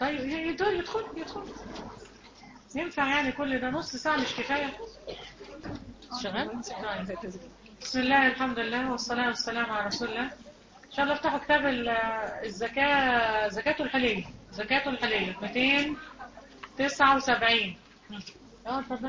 طيب يدور يدخل يدخل ينفع يعني كل ده نص ساعة مش كفاية شغال بسم الله الحمد لله والصلاة والسلام على رسول الله إن شاء الله افتحوا كتاب ال- الزكاة زكاة الحلية زكاة الحلية 279 اه اتفضل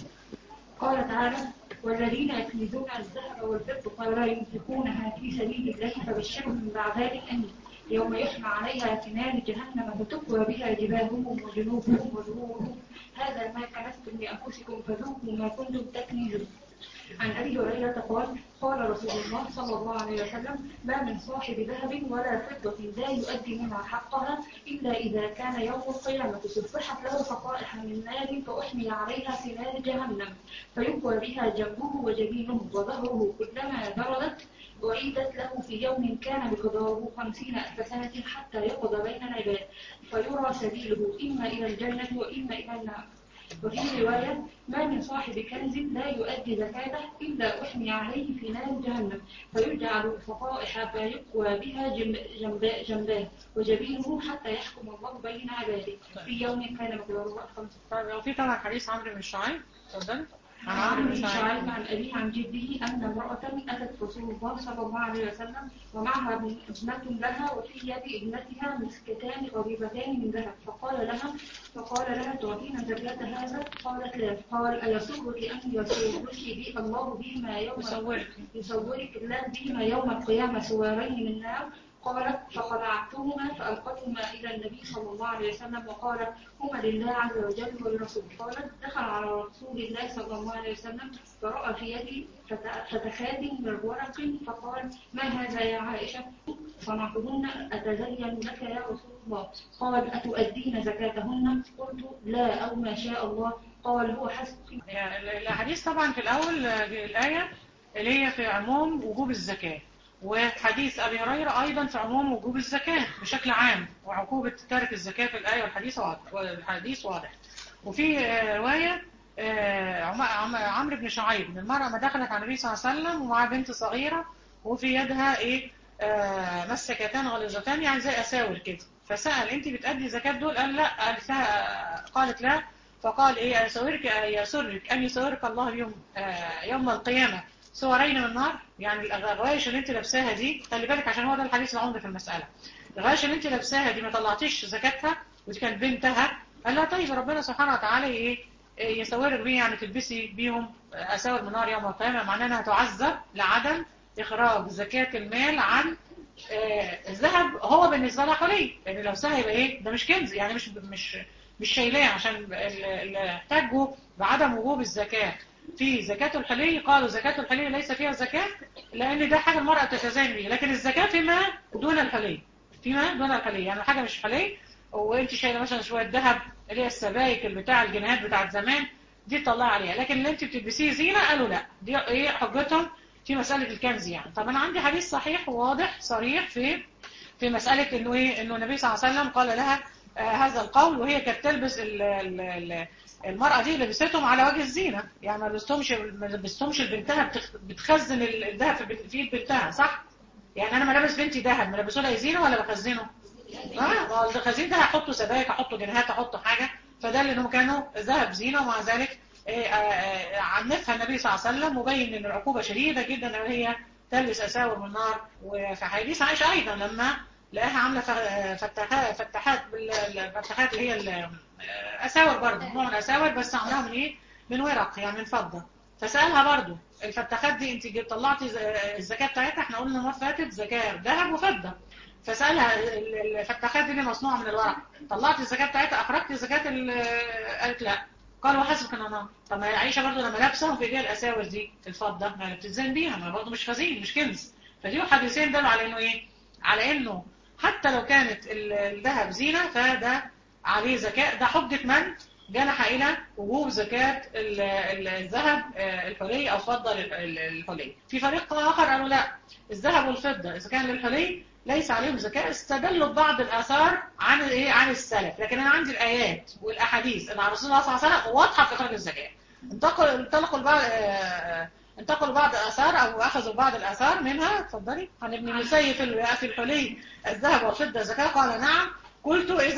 قال تعالى والذين يكنزون الذهب والفضة ولا ينفقونها في سبيل الله فبشرهم بعذاب أليم يوم يحمى عليها في نار جهنم فتكوى بها جباههم وجنوبهم وظهورهم هذا ما كنزتم لأنفسكم فذوقوا ما كنتم تكنزون عن أبي هريرة قال قال رسول الله صلى الله عليه وسلم ما من صاحب ذهب ولا فضة لا يؤدي منها حقها إلا إذا كان يوم القيامة صفحت له صفائح من نار فأحمي عليها في نار جهنم فيكوى بها جنبه وجبينه وظهره كلما بردت أعيدت له في يوم كان مقداره خمسين ألف سنة حتى يقضى بين العباد فيرى سبيله إما إلى الجنة وإما إلى النار وفي رواية ما من صاحب كنز لا يؤدي زكاته إلا أحمي عليه في نار جهنم فيجعل فقائح فيقوى بها جنب- جنبا- جنباه وجبينه حتى يحكم الله بين عباده في يوم كان مقداره خمسة طيب لو في طبعا حديث عمرو بن شعيب اتفضل عن عن عمرو عمرو بن بن شعيب شعيب عن أبيه عن جده أن امرأة أتت رسول الله صلى الله عليه وسلم ومعها ابنة لها وفي يد ابنتها مسكتان غريبتان من ذهب فقال لها فقال لها تعطين زكاة هذا قالت لا قال أيسرك أن يسرك بي الله بهما يوم يصورك يصورك الله بهما يوم القيامة سوارين من نار قالت فخلعتهما فألقتهما إلى النبي صلى الله عليه وسلم وقالت هما لله عز وجل ولرسوله قالت دخل على رسول الله صلى الله عليه وسلم فرأى في يدي فت- فتخات من ورق فقال ما هذا يا عائشة صنعتهن أتزين لك يا رسول الله قال أتؤدين زكاتهن قلت لا أو ما شاء الله قال هو حسبك يعني الأحاديث طبعا في الأول آه، الآية اللي هي في عموم وجوب الزكاة وحديث أبي هريرة أيضا في عموم وجوب الزكاة بشكل عام وعقوبة ترك الزكاة في الآية والحديث واضح والحديث واضح وفي آه، رواية آه، عم- عم- عمرو بن شعيب من المرأة ما دخلت على النبي صلى الله عليه وسلم ومعها بنت صغيرة وفي يدها إيه آه، مسكتان غليظتان يعني زي أساور كده فسأل أنت بتأدي زكاة دول قال لا قالت لها قالت لا فقال ايه يسورك يسرك ان يسورك الله يوم آه يوم القيامه سورين من نار يعني الغوايش اللي انت لابساها دي خلي بالك عشان هو ده الحديث العمده في المساله الغوايش اللي انت لابساها دي ما طلعتيش زكاتها ودي كانت بنتها قال لها طيب ربنا سبحانه وتعالى ايه إيه يسورك بيه يعني تلبسي بيهم اساور من نار يوم القيامه معناه انها تعذب لعدم اخراج زكاه المال عن آه، الذهب هو بالنسبه لها حلي لان لو سهل يبقى ايه ده مش كنز يعني مش مش مش شايلاه عشان اللي احتاجوا بعدم وجوب الزكاه في زكاه الحلي قالوا زكاه الحلي ليس فيها زكاه لان ده حاجه المراه تتزين به لكن الزكاه فيما دون الحلي فيما دون الحلي يعني حاجه مش حلي وانت شايله مثلا شويه ذهب اللي هي السبائك اللي بتاع الجنيهات بتاعت زمان دي تطلعي عليها لكن اللي انت بتلبسيه زينه قالوا لا دي ايه حجتهم في مسألة الكنز يعني طب أنا عندي حديث صحيح وواضح صريح في في مسألة إنه إيه إنه النبي صلى الله عليه وسلم قال لها آه هذا القول وهي كانت تلبس ال ال ال المرأة دي لبستهم على وجه الزينة يعني ما لبستهمش ما لبستهمش لبنتها بتخ- بتخزن ال- الذهب في بنت- في ايد بنتها صح؟ يعني أنا ملابس بنتي ذهب ملبسه لها زينة ولا بخزنه؟ اه ما هو الخزين ده هحطه سبائك هحطه جنيهات هحطه حاجة فده اللي انهم كانوا ذهب زينة ومع ذلك إيه، آه، آه، عنفها النبي صلى الله عليه وسلم وبين ان العقوبة شديدة جدا ان هي تلبس اساور من نار وفي حديث عائشة ايضا لما لقاها عاملة ف- فتحات فتحات بال- الفتحات اللي هي ال- آه، اساور برضه نوع من الاساور بس عاملاها من ايه؟ من ورق يعني من فضة فسألها برضه الفتحات دي انت جبت طلعتي ز- الزكاة بتاعتها احنا قلنا المرة اللي فاتت زكاة ذهب وفضة فسألها ال- ال- الفتحات دي اللي مصنوعة من الورق طلعتي الزكاة بتاعتها أخرجتي زكاة ال- قالت لا قال وحسبك ان انا طب ما هي عائشة برضه لما لابسه في ايديها الاساور دي الفضة ما هي بتتزين بيها ما برضه مش خزين مش كنز فدي حديثين دلوا على انه ايه على انه حتى لو كانت ال- الذهب زينة فده عليه زكاة ده حجة من جنح إلى وجوب زكاة ال- ال- الذهب آه، الحلي أو فضة لل- ال- الحلي في فريق آخر قالوا لا الذهب والفضة إذا كان للحلي ليس عليهم زكاة استدلوا ببعض الآثار عن إيه عن السلف لكن أنا عندي الآيات والأحاديث اللي عن رسول الله صلى الله عليه وسلم واضحة في إخراج الزكاة انتقلوا انطلقوا البعض آه، انتقلوا بعض الآثار أو أخذوا بعض الآثار منها اتفضلي عن ابن المسيب في ال- في الحلي الذهب والفضة زكاة قال نعم قلت إذا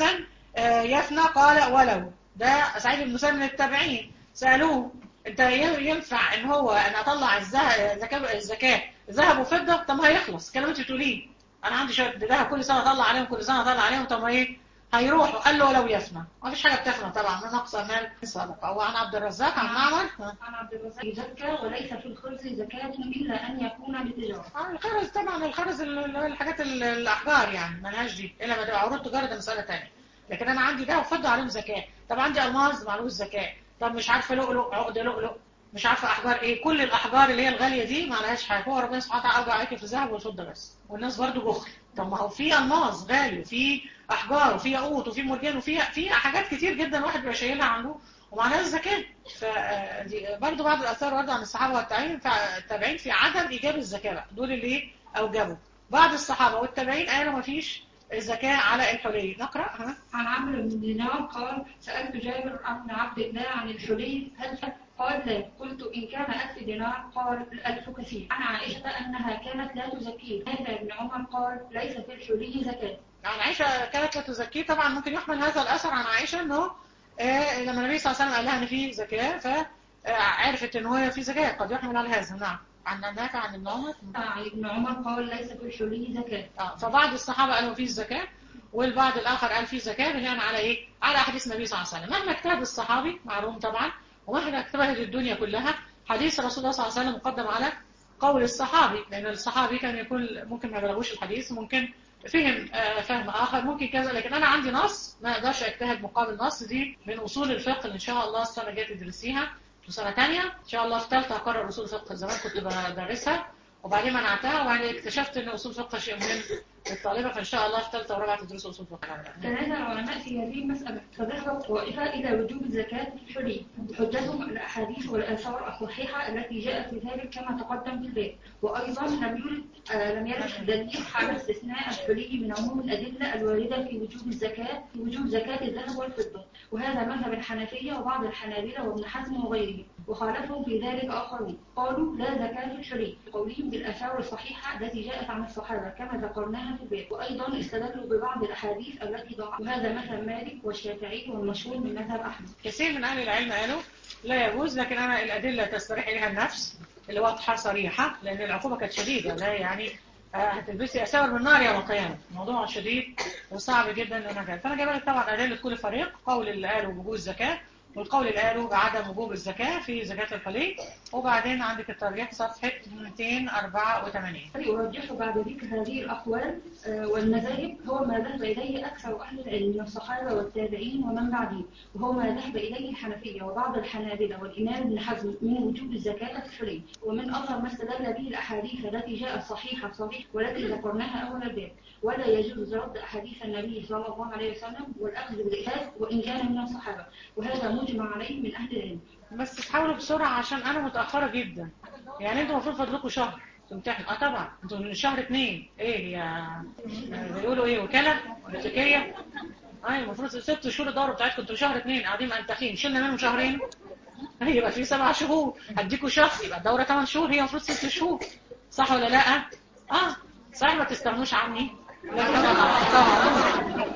آه، يفنى قال ولو ده سعيد بن مسلم من التابعين سالوه انت ي- ينفع ان هو انا اطلع الزه- الزكاه الزكاه ذهب وفضه طب ما هيخلص الكلام اللي انت بتقوليه انا عندي شويه ذهب كل سنه اطلع عليهم كل سنه اطلع عليهم طب ما ايه هيروحوا قال له ولو يفنى ما فيش حاجه بتفنى طبعا من اقصى مال الصدقه وعن عبد الرزاق عن معمر ها. عن عبد الرزاق زكاة وليس في الخبز زكاة إلا أن يكون للتجارة آه، الخرز طبعا الخرز ال- ال- الحاجات ال- الاحجار يعني ملهاش دي الا ما تبقى عروض تجاره ده مساله ثانيه لكن انا عندي ده وفضه عليهم زكاه طب عندي الماظ معلوش زكاه طب مش عارفه لؤلؤ عقد لؤلؤ مش عارفه احجار ايه كل الاحجار اللي هي الغاليه دي ما عليهاش حاجه هو ربنا سبحانه وتعالى اوجع عليك في الذهب والفضه بس والناس برضو بخل طب ما هو في الماظ غالي وفي احجار وفي ياقوت وفي مرجان وفي في حاجات كتير جدا الواحد بيبقى شايلها عنده ومعناها الزكاه فدي برضو بعض الاثار ورد عن الصحابه والتابعين التابعين في عدم ايجاب الزكاه بقى دول اللي إيه؟ اوجبوا بعض الصحابه والتابعين قالوا ما فيش الزكاه على الحلي نقرا ها عن عمرو بن دينار قال سألت جابر بن عبد الله عن الحلي هل قال لا قلت إن كان ألف دينار قال الألف كثير عن عائشة أنها كانت لا تزكيه هذا ابن عمر قال ليس في الحلي زكاة عن عائشة كانت لا تزكيه طبعا ممكن يحمل هذا الأثر عن عائشة أنه آه لما النبي صلى الله عليه وسلم قال لها أن في زكاة فعرفت أن هو في زكاة قد يحمل على هذا نعم عن نافع عن ابن عمر عن ابن عمر قال ليس في الحلي زكاة آه فبعض الصحابة قالوا فيه الزكاة والبعض الآخر قال فيه زكاة بناء على إيه؟ على أحاديث النبي صلى الله عليه وسلم مهما اجتهد الصحابي معلوم طبعا ومهما اجتهد الدنيا كلها حديث رسول الله صلى الله عليه وسلم مقدم على قول الصحابي لأن الصحابي كان يكون ممكن ما بلغوش الحديث ممكن فهم آه، فهم آخر ممكن كذا لكن أنا عندي نص ما أقدرش أجتهد مقابل نص دي من أصول الفقه اللي إن شاء الله السنة الجاية تدرسيها في سنة تانية إن شاء الله في ثالثة هقرر أصول الفقه زمان كنت بدرسها وبعدين منعتها وبعدين اكتشفت ان اصول الفقه شيء مهم للطالبه فان شاء الله في ثالثه ورابعه تدرسوا اصول الفقه تنازع العلماء في هذه المسألة فذهبت طائفة إلى وجوب الزكاة في الحلي حجتهم الأحاديث والآثار الصحيحة التي جاءت في ذلك كما تقدم في الباب وأيضا لم يرد آه لم يرد دليل على استثناء الحلي من عموم الأدلة الواردة في وجوب الزكاة في وجوب زكاة الذهب والفضة وهذا مذهب الحنفية وبعض الحنابلة وابن حزم وغيرهم وخالفهم في ذلك آخرون قالوا لا زكاة في الحلي قولهم بالآثار الصحيحة التي جاءت عن الصحابة كما ذكرناها في الباب وأيضا استدلوا ببعض الأحاديث التي ضاعت وهذا مذهب مالك والشافعي والمشهور من مذهب أحمد كثير من اهل العلم قالوا لا يجوز لكن انا الادله تستريح اليها النفس اللي واضحه صريحه لان العقوبه كانت شديده لا يعني آه، هتلبسي اساور من نار يوم القيامه الموضوع شديد وصعب جدا ان انا جاي فانا جايبه لك طبعا ادله كل فريق قول اللي قالوا بوجوب الزكاه والقول اللي قالوا بعدم وجوب الزكاه في زكاه الحلي وبعدين عندك الترجيح صفحه 284 يرجح بعد ذكر هذه الأقوال آه، والمذاهب هو ما ذهب إليه أكثر أهل العلم من الصحابة والتابعين ومن بعدهم وهو ما ذهب إليه الحنفية وبعض الحنابلة والإمام ابن حزم من وجوب الزكاة في الحلي ومن أظهر ما استدل به الأحاديث التي جاءت صحيحة صحيح والتي ذكرناها أول الباب ولا يجوز رد أحاديث النبي صلى الله عليه وسلم والأخذ بالإجهاز وإن كان من الصحابة وهذا مجمع عليه من أهل العلم بس تحاولوا بسرعة عشان أنا متأخرة جدا يعني أنتوا المفروض فاضلكم شهر تمتحنوا اه طبعا انتوا من شهر اتنين ايه يا بيقولوا ايه وكالة ولا اه المفروض ست شهور الدورة بتاعتكم انتوا شهر اتنين قاعدين مأنتخين شلنا منهم شهرين يبقى في سبع شهور هديكوا شهر يبقى الدورة ثمان شهور هي المفروض ست شهور صح ولا لا؟ اه صحيح ما تستغنوش عني لا طبعا طبعا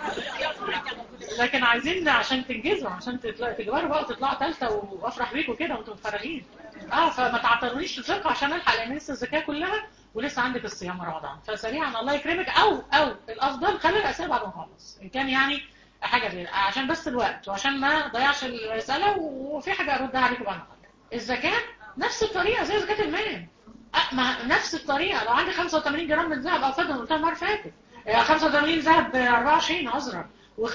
لكن عايزين عشان تنجزوا عشان تطلع- تكبروا بقى وتطلعوا ثالثه وافرح بيكم كده وانتم متفرغين اه فما تعطلونيش الثقه عشان الحق لان لسه الزكاه كلها ولسه عندك الصيام رمضان فسريعا الله يكرمك او او الافضل خلي الاسئله بعد ما نخلص ان كان يعني حاجه غير عشان بس الوقت وعشان ما ضيعش الرساله وفي حاجه اردها عليكم بعد ما نخلص. الزكاه نفس الطريقه زي زكاه المال أه، ما نفس الطريقه لو عندي 85 جرام من ذهب او فضه أنا قلتها المره اللي فاتت آه، 85 ذهب ب 24 عذرا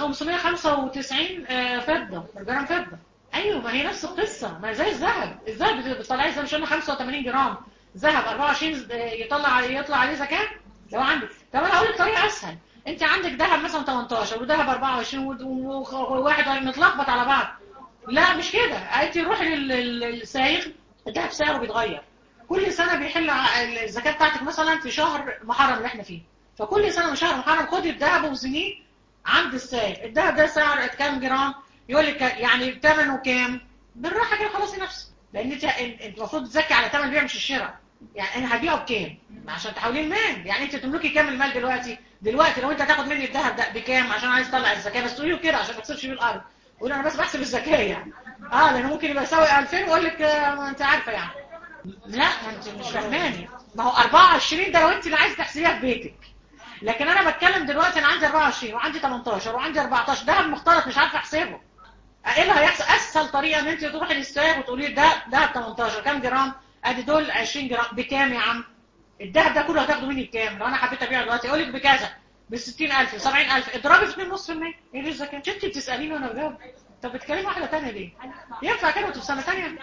و595 فضه جرام فضه ايوه ما هي نفس القصه ما هي زي الذهب الذهب بتطلعي زي مش قلنا 85 جرام ذهب 24 يطلع يطلع عليه زكاه لو عندك طب انا اقول لك طريقه اسهل انت عندك ذهب مثلا 18 وذهب 24 وواحد متلخبط على بعض لا مش كده انت روحي لل- للسايغ الذهب سعره بيتغير كل سنه بيحل ع- الزكاه بتاعتك مثلا في شهر محرم اللي احنا فيه فكل سنه من شهر محرم خدي الذهب وزنيه عند السائق الذهب ده سعر كام جرام يقول لك يعني ثمنه كام بالراحه كده خلاصي نفسك لان انت انت المفروض تزكي على ثمن البيع مش الشراء يعني انا هبيعه بكام عشان تحوليه المال يعني انت تملكي كام المال دلوقتي دلوقتي لو انت هتاخد مني الذهب ده بكام عشان عايز تطلع الزكاه بس تقولي كده عشان ما تكسبش بيه الارض قولي انا بس بحسب الزكاه يعني اه لانه ممكن يبقى يساوي 2000 واقول لك آه، ما انت عارفه يعني لا ما انت مش فاهماني ما هو 24 ده لو انت اللي عايز تحسبيها في بيتك لكن انا بتكلم دلوقتي انا عندي 24 وعندي 18 وعندي 14 دهب مختلط مش عارفه احسبه ايه اللي هيحصل اسهل طريقه ان انت تروحي للسائق وتقولي ده ده 18 كام جرام ادي دول 20 جرام بكام يا عم الدهب ده كله هتاخده مني بكام لو انا حبيت ابيعه دلوقتي اقول لك بكذا ب 60000 70000 اضربي في 2.5% ايه دي الزكاه انت بتساليني وانا بجاوب طب بتكلمي واحده ثانيه ليه ينفع كده وانت في سنه ثانيه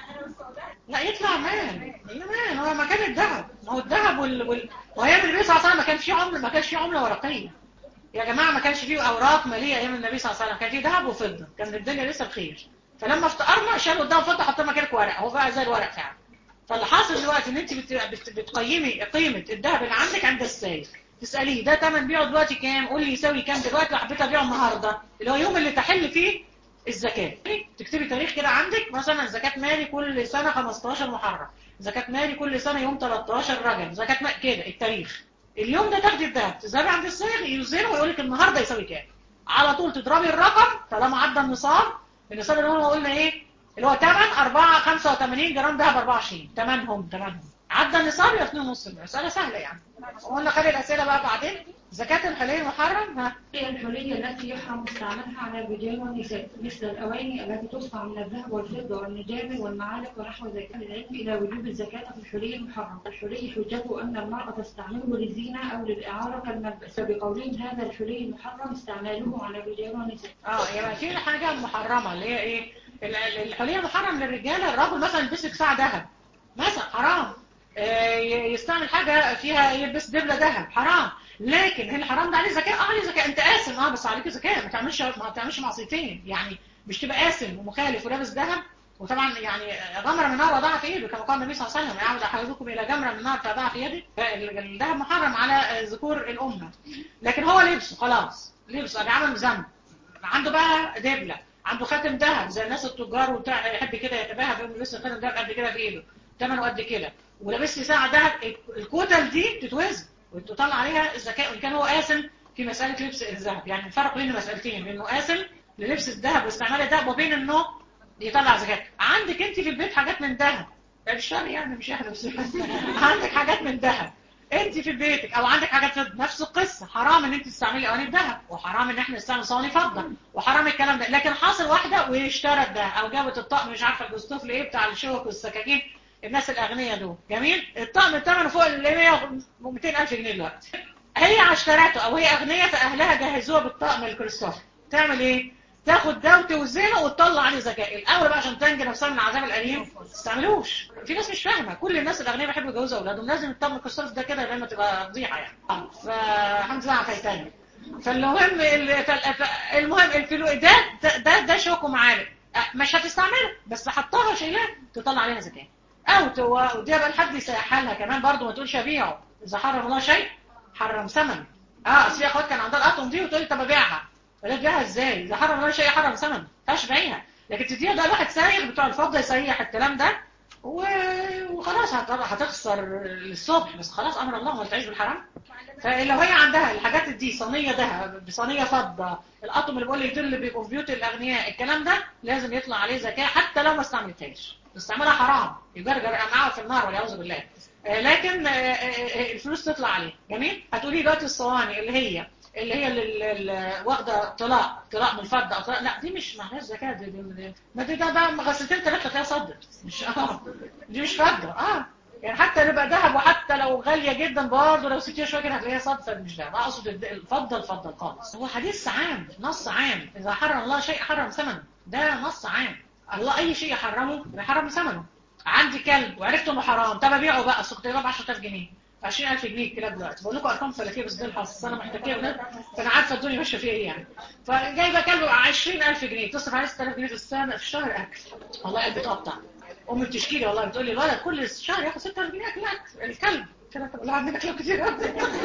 لا يطلع مال لا مال هو مكان الذهب ما هو الذهب وال, وال... وايام النبي صلى الله عليه وسلم ما كانش فيه عمله ما كانش فيه عمله ورقيه يا جماعه ما كانش فيه اوراق ماليه ايام النبي صلى الله عليه وسلم كان فيه ذهب وفضه كان الدنيا لسه بخير فلما افتقرنا شالوا قدام فضه حطوا مكانك ورق هو بقى زي الورق فعلا فاللي حاصل دلوقتي ان انت بت... بت... بتقيمي قيمه الذهب اللي عندك عند السائق تساليه ده ثمن بيعه دلوقتي كام قول لي يساوي كام دلوقتي لو حبيت ابيعه النهارده اللي هو اليوم اللي تحل فيه الزكاة تكتبي تاريخ كده عندك مثلا زكاة مالي كل سنة 15 محرم زكاة مالي كل سنة يوم 13 رجب زكاة مالي كده التاريخ اليوم ده تاخدي الذهب تذهبي عند الصيغ يوزنه ويقول لك النهارده يساوي كام على طول تضربي الرقم طالما عدى النصاب النصاب اللي هو قلنا ايه اللي هو 8 4 85 جرام ذهب 24 تمنهم تمنهم عدى النصاب يبقى 2 ونص مسألة سهلة يعني قلنا خلي الأسئلة بقى بعدين زكاة الحلي محرم ها هي الحلية التي يحرم استعمالها على الرجال والنساء مثل الأواني التي تصنع من الذهب والفضة والنجامر والمعالق ونحو ذلك العلم إلى وجوب الزكاة في الحلي المحرم الحلي حجته أن المرأة تستعمله للزينة أو للإعارة كالملبس فبقولهم هذا الحلي المحرم استعماله على الرجال والنساء اه يبقى في حاجة محرمة اللي هي ايه ال- ال- الحلية محرم للرجال الراجل مثلا يلبسك ساعة ذهب مثلا حرام آه، ي- يستعمل حاجة فيها يلبس دبلة ذهب حرام لكن هل الحرام ده عليه زكاة اه عليه زكاة انت قاسم اه بس عليك زكاة ما تعملش ما تعملش معصيتين يعني مش تبقى قاسم ومخالف ولابس ذهب وطبعا يعني غمرة من النار وضعها في ايده كما قال النبي صلى الله عليه وسلم يعود احدكم الى جمرة من النار فضعها في يده فالذهب محرم على ذكور الامه لكن هو لبسه خلاص لبسه ادي عمل ذنب عنده بقى دبلة عنده خاتم ذهب زي الناس التجار وبتاع يحب كده يتباهى بيقوم لابس خاتم ذهب قد كده في ايده ثمنه قد كده ولابس لي ساعه ذهب الكتل دي تتوزن وتطلع عليها الزكاه وان كان هو قاسم في مساله لبس الذهب يعني الفرق بين مسالتين بين انه قاسم للبس الذهب واستعمال الذهب وبين انه يطلع زكاه عندك انت في البيت حاجات من ذهب الشري يعني مش احنا بس عندك حاجات من ذهب انت في بيتك او عندك حاجات في نفس القصه حرام ان انت تستعملي اواني ذهب وحرام ان احنا نستعمل صواني فضه وحرام الكلام ده لكن حاصل واحده واشترت ده او جابت الطقم مش عارفه الجستوف ايه بتاع الشوك والسكاكين الناس الاغنياء دول جميل الطقم ثمنه فوق ال 100 200000 جنيه دلوقتي هي اشترته او هي اغنياء فاهلها جهزوها بالطقم الكريستوف تعمل ايه تاخد ده وتوزنه وتطلع عليه زكاه الاول بقى عشان تنجي نفسها من العذاب الاليم ما تستعملوش في ناس مش فاهمه كل الناس الاغنياء بيحبوا يجوزوا اولادهم لازم الطقم الكريستوف ده كده لما تبقى فضيحه يعني فالحمد لله عفيتاني فالمهم ال- فال- ف- المهم الفلو ده ده ده, ده شوك ومعالق أه، مش هتستعمله بس حطها شيلها تطلع عليها زكاه او تو- ودي بقى لحد يسيحها لها كمان برضه ما تقولش ابيعه اذا حرم الله شيء حرم ثمن اه اصل في اخوات كان عندها الاطقم دي وتقول لي طب ابيعها ولا تبيعها ازاي اذا حرم الله شيء حرم ثمن ما ينفعش تبيعها لكن تديها ده واحد سايح بتوع الفضه يسيح الكلام ده و... وخلاص هت- هتخسر الصبح بس خلاص امر الله ما تعيش بالحرام فلو هي عندها الحاجات دي صينيه ذهب بصينيه فضه الأطقم اللي بقول لك دول اللي بيبقوا في بيوت الاغنياء الكلام ده لازم يطلع عليه زكاه حتى لو ما استعملتهاش استعمالها حرام يجرجر معاه في النار والعياذ بالله آه، لكن آه، آه، آه، الفلوس تطلع عليه جميل هتقولي دلوقتي الصواني اللي هي اللي هي اللي اللي واخده طلاق طلاق من الفضه او طلاق لا دي مش معناها زكاه دي, دي, دي ما دي ده بقى غسلتين ثلاثه تلاقيها صدت مش اه دي مش فضه اه يعني حتى لو بقى ذهب وحتى لو غاليه جدا برضه لو سبتيها شويه كده هتلاقيها صدفه فمش ده اقصد الد- الفضه الفضه خالص هو حديث عام نص عام اذا حرم الله شيء حرم ثمنه ده نص عام الله اي شيء يحرمه يحرم ثمنه عندي كلب وعرفت انه حرام طب ابيعه بقى السوق تجيبه ب 10000 جنيه 20000 جنيه الكلاب دلوقتي بقول لكم ارقام فلكيه بس دي الحظ أصل انا محتاجه بجد فانا عارفه الدنيا ماشيه فيها ايه يعني فجايبه كلب ب 20000 جنيه تصرف عليه 6000 جنيه في السنه في الشهر اكل والله قلبي تقطع امي بتشكي لي والله بتقول لي الولد كل شهر ياخد 6000 جنيه اكل أكل. الكلب كده طب والله عندنا كلاب كتير قوي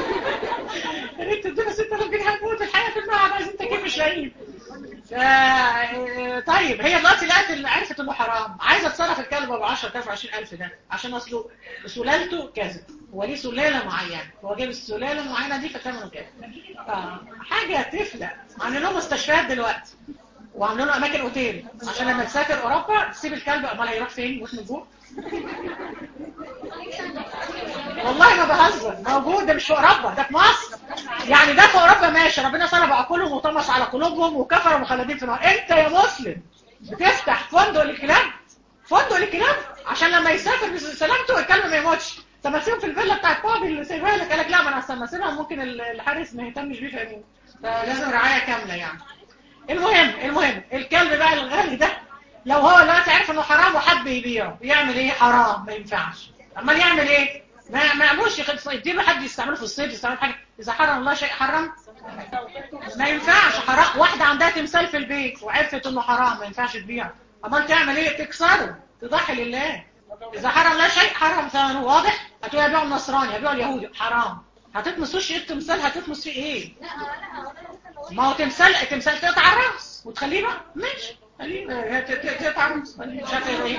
يا ريت تدينا 6000 جنيه هنموت الحياه في المعهد عايزين تكييف مش لاقيين ف... طيب هي دلوقتي لقت اللي عرفت انه حرام عايزه تصرف الكلب ب 10000 20000 ده عشان اصله سلالته كذا هو ليه سلاله معينه هو جايب السلاله المعينه دي فثمنه كده آه، حاجه تفلق عاملين لهم مستشفيات دلوقتي وعاملين له اماكن اوتيل عشان لما تسافر اوروبا تسيب الكلب امال هيروح فين يموت من الجوع والله ما بهزر موجود ده مش في اوروبا ده في مصر يعني ده في اوروبا ماشي ربنا صلب عقولهم وطمس على قلوبهم وكفروا مخلدين في النار انت يا مسلم بتفتح فندق للكلاب فندق للكلاب عشان لما يسافر بسلامته الكلب ما يموتش طب ما تسيبه في الفيلا بتاعت بابي اللي سايبها لك قال لك لا ما انا اصل ما اسيبها ممكن الحارس ما يهتمش بيه فيموت فلازم رعايه كامله يعني المهم المهم الكلب بقى الغالي ده لو هو دلوقتي عارف انه حرام وحب يبيعه يعمل ايه حرام ما ينفعش امال يعمل ايه ما ما يعملوش يديله حد يستعمله في الصيد يستعمله في حاجه اذا حرم الله شيء حرم ما ينفعش حرام واحده عندها تمثال في البيت وعرفت انه حرام ما ينفعش تبيعه امال تعمل ايه تكسره تضحي لله اذا حرم الله شيء حرم ثمنه واضح هتقول يبيعوا النصراني يبيعوا اليهودي حرام هتطمس وش التمثال هتطمس فيه ايه ما هو تمثال تمثال تقطع الراس وتخليه بقى ماشي خليه تقطع الراس مش عارف ايه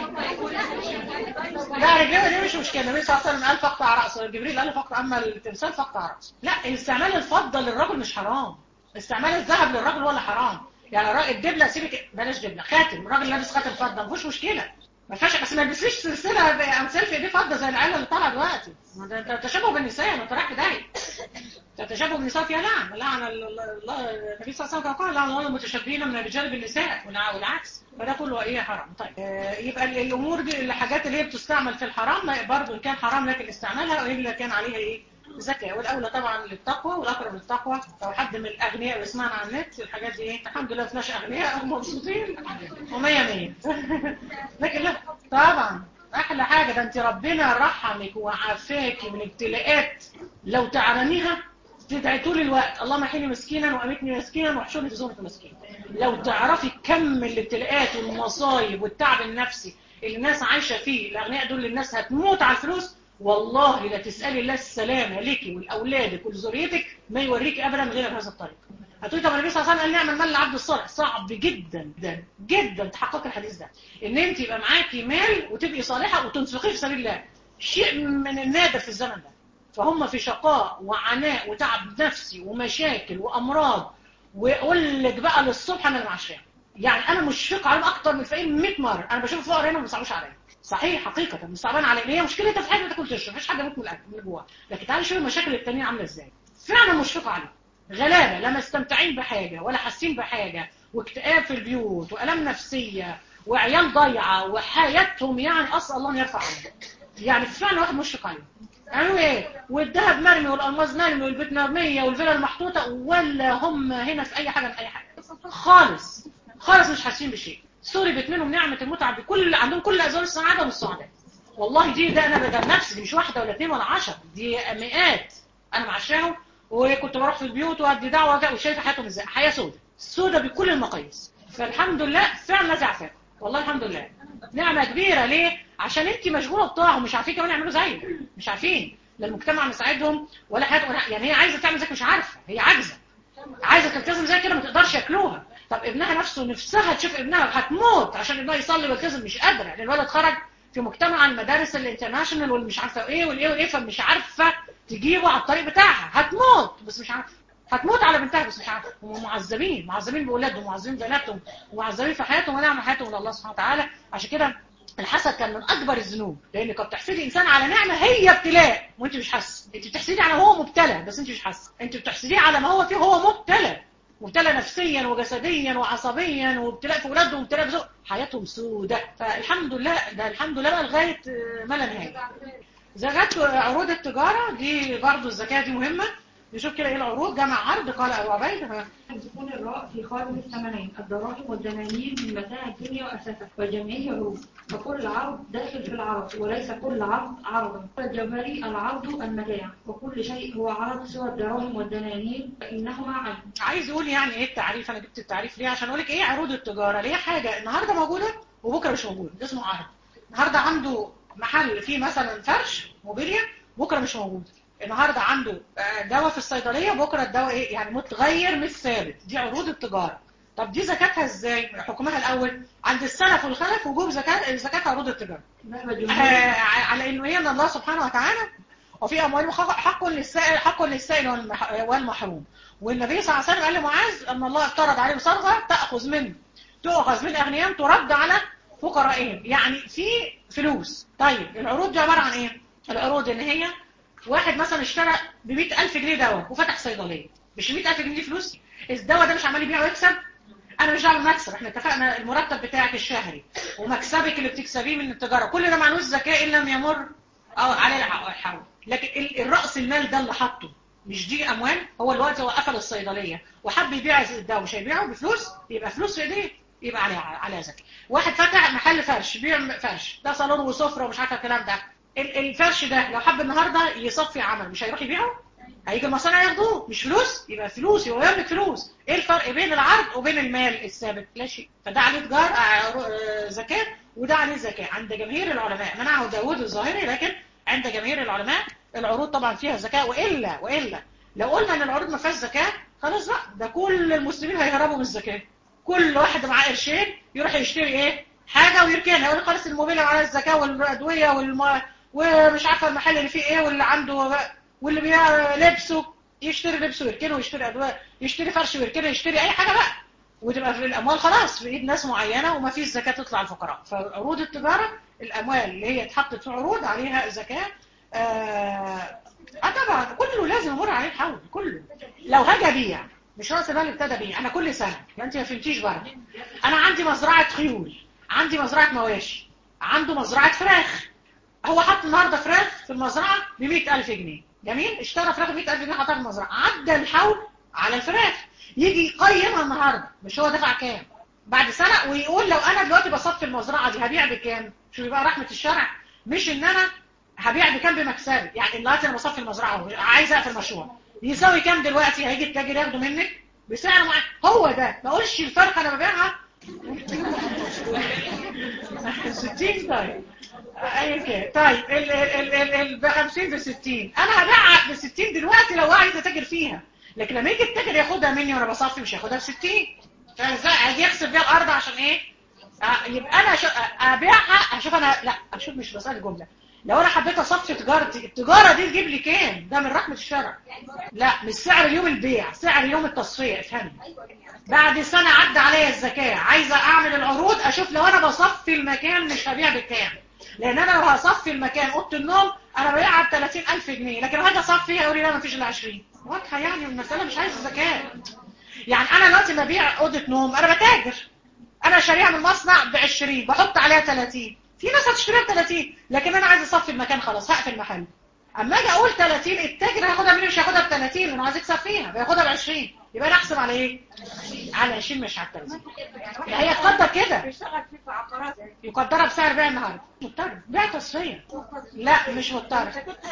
لا رجليه دي مش مشكله النبي صلى الله عليه وسلم قال فاقطع راسه جبريل قال فاقطع اما التمثال فاقطع راسه لا استعمال الفضه للرجل مش حرام استعمال الذهب للرجل ولا حرام يعني الدبله سيبك بلاش دبله خاتم الراجل لابس خاتم فضه ما فيهوش مشكله ما فيهاش بس ما يلبسليش سلسله امثال في ايديه فضه زي العيله اللي طالعه دلوقتي ما ده انت تشابه بالنساء ما انت رايح في داهيه تتشابه بالنساء فيها لعن لعن الله النبي صلى الله عليه وسلم قال لعن الله المتشبهين من الرجال بالنساء والعكس فده كله ايه حرام طيب آه يبقى الامور دي الحاجات اللي هي بتستعمل في الحرام برضه ان كان حرام لكن استعمالها والا كان عليها ايه زكاة والأولى طبعا للتقوى والأقرب للتقوى لو حد من الأغنياء بيسمعنا على النت الحاجات دي ايه الحمد لله فيناش أغنياء مبسوطين ومية مية لكن لا طبعا أحلى حاجة ده أنت ربنا رحمك وعافاكي من ابتلاءات لو تعلميها تدعي طول الوقت اللهم احيني مسكينا وامتني مسكينا واحشرني في زمرة المسكين لو تعرفي كم الابتلاءات والمصايب والتعب النفسي اللي الناس عايشة فيه الأغنياء دول اللي الناس هتموت على الفلوس والله لا تسألي الله السلامة لك ولأولادك ولذريتك ما يوريك أبدا غير بهذا الطريق هتقولي طب النبي صلى الله عليه وسلم قال نعمل مال العبد الصالح صعب جدا جدا جدا تحقق الحديث ده ان انت يبقى معاكي مال وتبقي صالحة وتنفقيه في سبيل الله شيء من النادر في الزمن ده فهم في شقاء وعناء وتعب نفسي ومشاكل وأمراض ويقول لك بقى للصبح أنا اللي معشاه يعني أنا مشفق عليهم أكتر من الفقير 100 مرة أنا بشوف فقراء هنا ما بيصعبوش عليا صحيح حقيقة مش صعبان عليا هي مشكلتها في حاجة تاكل تشرب مفيش حد يموت من الأكل من جوه لكن تعالي شوفي المشاكل التانية عاملة إزاي فعلا مشفقة عليهم غلابة لا مستمتعين بحاجة ولا حاسين بحاجة واكتئاب في البيوت وألم نفسية وعيال ضايعة وحياتهم يعني أسأل الله أن يرفع عنهم يعني فعلا واحد مشفق عليهم عملوا ايه والذهب مرمي والالماس مرمي والبيت مرميه والفيلا المحطوطه ولا هم هنا في اي حاجه من اي حاجه خالص خالص مش حاسين بشيء سوري بيتمنهم نعمه المتعه بكل عندهم كل ازواج السعاده والسعاده والله دي ده انا بدل نفسي دي مش واحده ولا اثنين ولا عشرة دي مئات انا معشاهم وكنت بروح في البيوت وادي دعوه وشايفه حياتهم ازاي حياه سودة سودة بكل المقاييس فالحمد لله فعلا نزع فاهم والله الحمد لله نعمه كبيره ليه عشان انت مشغوله بطاعه ومش عارفين كمان يعملوا زيك مش عارفين لا المجتمع مساعدهم ولا حاجه ولا يعني هي عايزه تعمل زيك مش عارفه هي عاجزه عايزه تلتزم زي كده ما تقدرش ياكلوها طب ابنها نفسه نفسها تشوف ابنها هتموت عشان ابنها يصلي ويلتزم مش قادره لان الولد خرج في مجتمع المدارس الانترناشونال والمش عارفه ايه والايه والايه فمش عارفه تجيبه على الطريق بتاعها هتموت بس مش عارفه هتموت على بنتها بس مش عارفه هم معذبين معذبين باولادهم معذبين ببناتهم ومعذبين في حياتهم ونعم حياتهم من الله سبحانه وتعالى عشان كده الحسد كان من اكبر الذنوب لانك بتحسدي انسان على نعمه هي ابتلاء وانت مش حاسه انت بتحسدي على هو مبتلى بس انت مش حاسه انت بتحسديه على ما هو فيه هو مبتلى مبتلى نفسيا وجسديا وعصبيا وابتلاء في اولاده وابتلاء في حياتهم سودة فالحمد لله ده الحمد لله بقى لغايه ما لا نهايه زكاه عروض التجاره دي برضو الزكاه دي مهمه نشوف كده ايه العروض جمع عرض قال ابو عبيد أن تكون الراء في خاتم الثمنين الدراهم والدنانير من متاع الدنيا وأساسها وجميع عروض وكل عرض داخل في العرض وليس كل عرض عرضا الجوهري العرض المتاع وكل شيء هو عرض سوى الدراهم والدنانير فإنهما عين عايز يقول يعني ايه التعريف انا جبت التعريف ليه عشان اقول لك ايه عروض التجاره ليه حاجه النهارده موجوده وبكره مش موجوده ده اسمه عرض النهارده عنده محل فيه مثلا فرش موبيليا بكره مش موجود النهارده عنده دواء في الصيدليه بكره الدواء ايه يعني متغير مش ثابت دي عروض التجاره طب دي زكاتها ازاي حكمها الاول عند السلف والخلف وجوب زكاه زكاه عروض التجاره آه على انه هي ان الله سبحانه وتعالى وفي اموالهم حق حق للسائل حق للسائل والمح- والمحروم والنبي صلى الله عليه وسلم قال لمعاذ ان الله افترض عليهم صرفه تاخذ من تؤخذ من اغنيائهم ترد على فقرائهم يعني في فلوس طيب العروض دي عباره عن ايه العروض ان هي واحد مثلا اشترى ب 100000 جنيه دواء وفتح صيدليه مش 100000 جنيه دي فلوس الدواء ده مش عمال يبيع ويكسب انا مش دعوه بالمكسب احنا اتفقنا المرتب بتاعك الشهري ومكسبك اللي بتكسبيه من التجاره كل ده معلوش زكاه ان لم يمر أو عليه الح- الحول لكن ال- الراس المال ده اللي حاطه مش دي اموال هو الوقت هو قفل الصيدليه وحب يبيع الدواء مش هيبيعه بفلوس يبقى فلوس في ايديه يبقى عليها عليها زكاه واحد فتح محل فرش بيع فرش ده صالون وسفره ومش عارفه الكلام ده ال- الفرش ده لو حب النهارده يصفي عمل مش هيروح يبيعه هيجي المصانع ياخدوه مش فلوس يبقى فلوس يبقى يملك فلوس ايه الفرق بين العرض وبين المال الثابت لا شيء فده عليه تجار آه، آه، زكاه وده عليه زكاه عند جماهير العلماء منعه داوود الظاهري لكن عند جماهير العلماء العروض طبعا فيها زكاه والا والا لو قلنا ان العروض ما فيهاش زكاه خلاص بقى ده كل المسلمين هيهربوا من الزكاه كل واحد معاه قرشين يروح يشتري ايه حاجه ويركنها يقول خلاص الموبيل على الزكاه والادويه والم... ومش عارفه المحل اللي فيه ايه واللي عنده واللي بيبيع لبسه يشتري لبسه ويركنه ويشتري ادويه يشتري فرش ويركنه يشتري اي حاجه بقى وتبقى في الاموال خلاص في ايد ناس معينه وما فيش زكاه تطلع الفقراء فعروض التجاره الاموال اللي هي اتحطت في عروض عليها زكاه آه, اه طبعا كله لازم يمر عليه الحول كله لو هاجي ابيع مش راس المال ابتدى بيع انا كل سنه ما انت ما فهمتيش برضه انا عندي مزرعه خيول عندي مزرعه مواشي عنده مزرعه فراخ هو حط النهارده فراخ في المزرعه ب 100000 جنيه جميل اشترى فراخ ب 100000 جنيه حطها في المزرعه عدى الحول على الفراخ يجي يقيمها النهارده مش هو دفع كام بعد سنه ويقول لو انا دلوقتي بصفي المزرعه دي هبيع بكام شوفي بقى رحمه الشرع مش ان انا هبيع بكام بمكسبي يعني دلوقتي انا بصفي المزرعه عايز اقفل مشروع يساوي كام دلوقتي هيجي التاجر ياخده منك بسعر معين هو ده ما اقولش الفرق انا ببيعها 60 طيب اي كده طيب ال ال ال ال ب 50 ب 60 انا هبيعها ب 60 دلوقتي لو عايز اتاجر فيها لكن لما يجي التاجر ياخدها مني وانا بصفي مش هياخدها ب 60 فازاي عايز يخسر بيها الارض عشان ايه آه، يبقى انا شو... ابيعها اشوف انا لا اشوف مش بسال جمله لو انا حبيت اصفي تجارتي التجاره دي تجيب لي كام ده من رحمه الشرع لا مش سعر يوم البيع سعر يوم التصفيه افهمي بعد سنه عدى عليا الزكاه عايزه اعمل العروض اشوف لو انا بصفي المكان مش هبيع بكام لان انا لو هصفي المكان اوضه النوم انا ببيعها ب 30000 جنيه لكن لو هاجي اصفيها يقول لي لا مفيش الا 20 واضحه يعني المساله مش عايزه زكاه يعني انا دلوقتي ببيع اوضه نوم انا بتاجر انا شاريها من مصنع ب 20 بحط عليها 30 في ناس هتشتريها ب 30 لكن انا عايز اصفي المكان خلاص هقفل المحل اما اجي اقول 30 التاجر هياخدها مني مش هياخدها ب 30 لانه عايز يكسب فيها بياخدها ب 20 يبقى انا احسب على ايه؟ على 20 مش على 30 لا هي تقدر كده بيشتغل في عقارات يقدرها بسعر بيع النهارده مضطر بيع تصفيه لا مش مضطر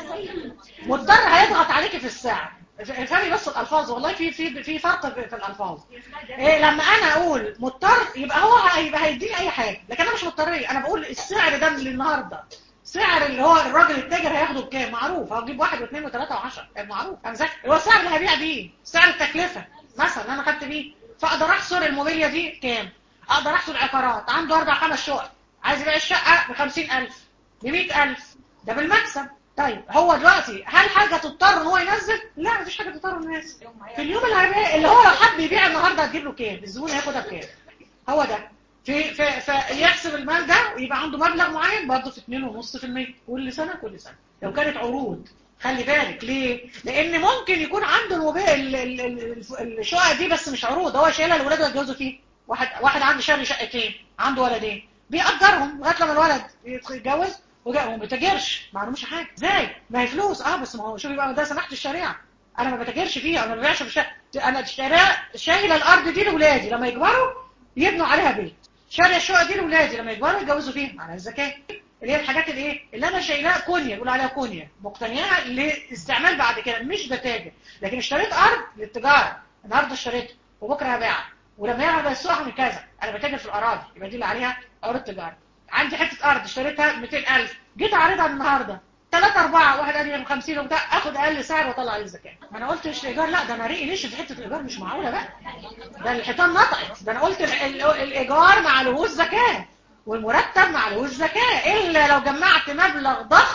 مضطر هيضغط عليكي في السعر افهمي بس الالفاظ والله في في في فرق في, في الالفاظ إيه لما انا اقول مضطر يبقى هو هيبقى هيديني اي حاجه لكن انا مش مضطريه انا بقول السعر ده اللي النهارده سعر اللي هو الراجل التاجر هياخده بكام معروف هجيب واحد واثنين وثلاثه وعشرة معروف انا ذاكر هو السعر اللي هبيع بيه سعر التكلفه مثلا انا خدت بيه فاقدر احصر الموبيليا دي كام اقدر احصر عقارات عنده اربع خمس شقق عايز يبيع الشقه ب 50000 ب 100000 ده بالمكسب طيب هو دلوقتي هل حاجه تضطر ان هو ينزل لا مفيش حاجه تضطر انه ينزل في اليوم اللي هيبيع اللي هو لو حب يبيع النهارده هتجيب له كام الزبون هياخدها بكام هو ده في في فيحسب المال ده ويبقى عنده مبلغ معين برضه في 2.5% كل سنه كل سنه لو كانت عروض خلي بالك ليه لان ممكن يكون عنده الموبيل ال- ال- ال- الشقق دي بس مش عروض هو شايلها لاولاده يتجوزوا فيه واحد واحد عنده شاري شقتين عنده ولدين بيأجرهم لغايه لما الولد يتجوز وجا- وما بيتاجرش ما عندهمش حاجه ازاي ما هي فلوس اه بس ما هو شوفي بقى ده سماحه الشريعه انا ما بتاجرش فيها انا ما ببيعش في الشقه انا شاريها شايله الارض دي لاولادي لما يكبروا يبنوا عليها بيت شاريه الشقه دي لاولادي لما يكبروا يتجوزوا فيها على الزكاه اللي هي الحاجات اللي ايه اللي انا شايلاها كونيا يقول عليها كونيا مقتنياها لاستعمال بعد كده مش بتاجر لكن اشتريت ارض للتجاره النهارده اشتريتها وبكره هبيعها ولما يعمل بيسوقها من كذا انا بتاجر في الاراضي يبقى دي اللي عليها عروض تجاره عندي حته ارض اشتريتها 200000 جيت اعرضها النهارده 3 4 واحد قال لي 50 وبتاع اخد اقل سعر واطلع عليه الزكاه ما انا قلت مش الايجار لا ده انا ريقي ليش في حته الايجار مش معقوله بقى ده الحيطان نطقت ده انا قلت ال- ال- الايجار ما عليهوش زكاه والمرتب ما عليهوش زكاه الا لو جمعت مبلغ ضخم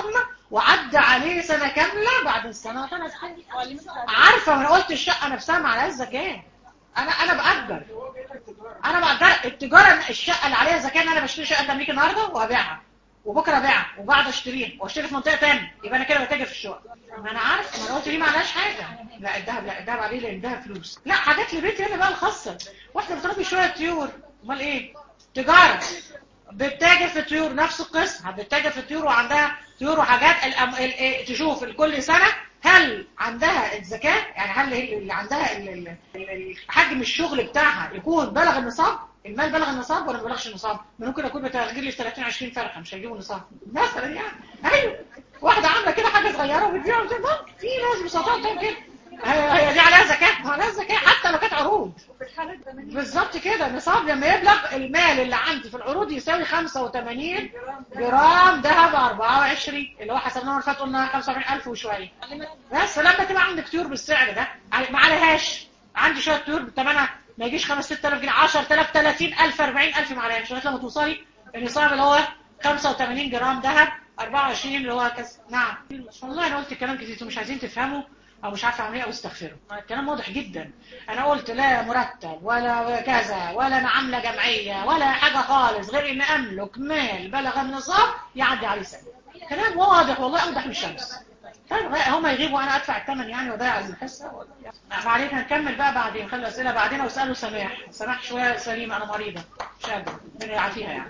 وعدى عليه سنه كامله بعد السنه انا عارفه وانا قلت الشقه نفسها ما عليهاش زكاه انا انا باجر انا باجر التجاره الشقه اللي عليها زكاه ان انا بشتري شقه تمليك النهارده وهبيعها وبكره ابيعها وبعد اشتريها واشتري في منطقه ثانيه يبقى انا كده بتاجر في الشقق ما انا عارف ما انا قلت دي ما عليهاش حاجه لا الذهب لا الذهب عليه لان الذهب فلوس لا حاجات لبيتي انا بقى الخاصه واحده بتربي شويه طيور امال ايه تجاره بتتاجر في الطيور نفس القصه بتتاجر في الطيور وعندها طيور وحاجات الأم... ال... إيه، تشوف كل سنه هل عندها الزكاه يعني هل هي اللي عندها ال... ال... ال- حجم الشغل بتاعها يكون بلغ النصاب المال بلغ النصاب ولا ما بلغش النصاب ممكن اكون بتغير لي 30 20 فرخه مش هيجيبوا النصاب مثلا يعني ايوه واحده عامله كده حاجه صغيره وبتبيع وكده في ناس بساطات بتعمل كده هي هي دي عليها زكاه ما عليها زكاه حتى لو كانت عروض بالظبط كده نصاب لما يبلغ المال اللي عندي في العروض يساوي 85 جرام ذهب 24 اللي هو حسبناه المره اللي فاتت قلنا 45000 وشويه بس لما تبقى عندك طيور بالسعر ده علي- ما عليهاش عندي شويه طيور بثمنها ما يجيش 5 6000 جنيه 10000 30000 40000 ما عليهاش لغايه لما توصلي النصاب اللي هو 85 جرام ذهب 24 اللي هو كس نعم والله انا قلت كلام كتير انتوا مش عايزين تفهموا او مش عارفه اعمل ايه او استغفروا الكلام واضح جدا انا قلت لا مرتب ولا كذا ولا انا عامله جمعيه ولا حاجه خالص غير ان املك مال بلغ النصاب يعدي عليه سنه كلام واضح والله اوضح من الشمس طيب هم يغيبوا وانا ادفع الثمن يعني واضيع الحصه ما عليك هنكمل بقى بعدين خلي الاسئله بعدين واسالوا سماح سماح شويه سليمه انا مريضه مش قادره ربنا يعافيها يعني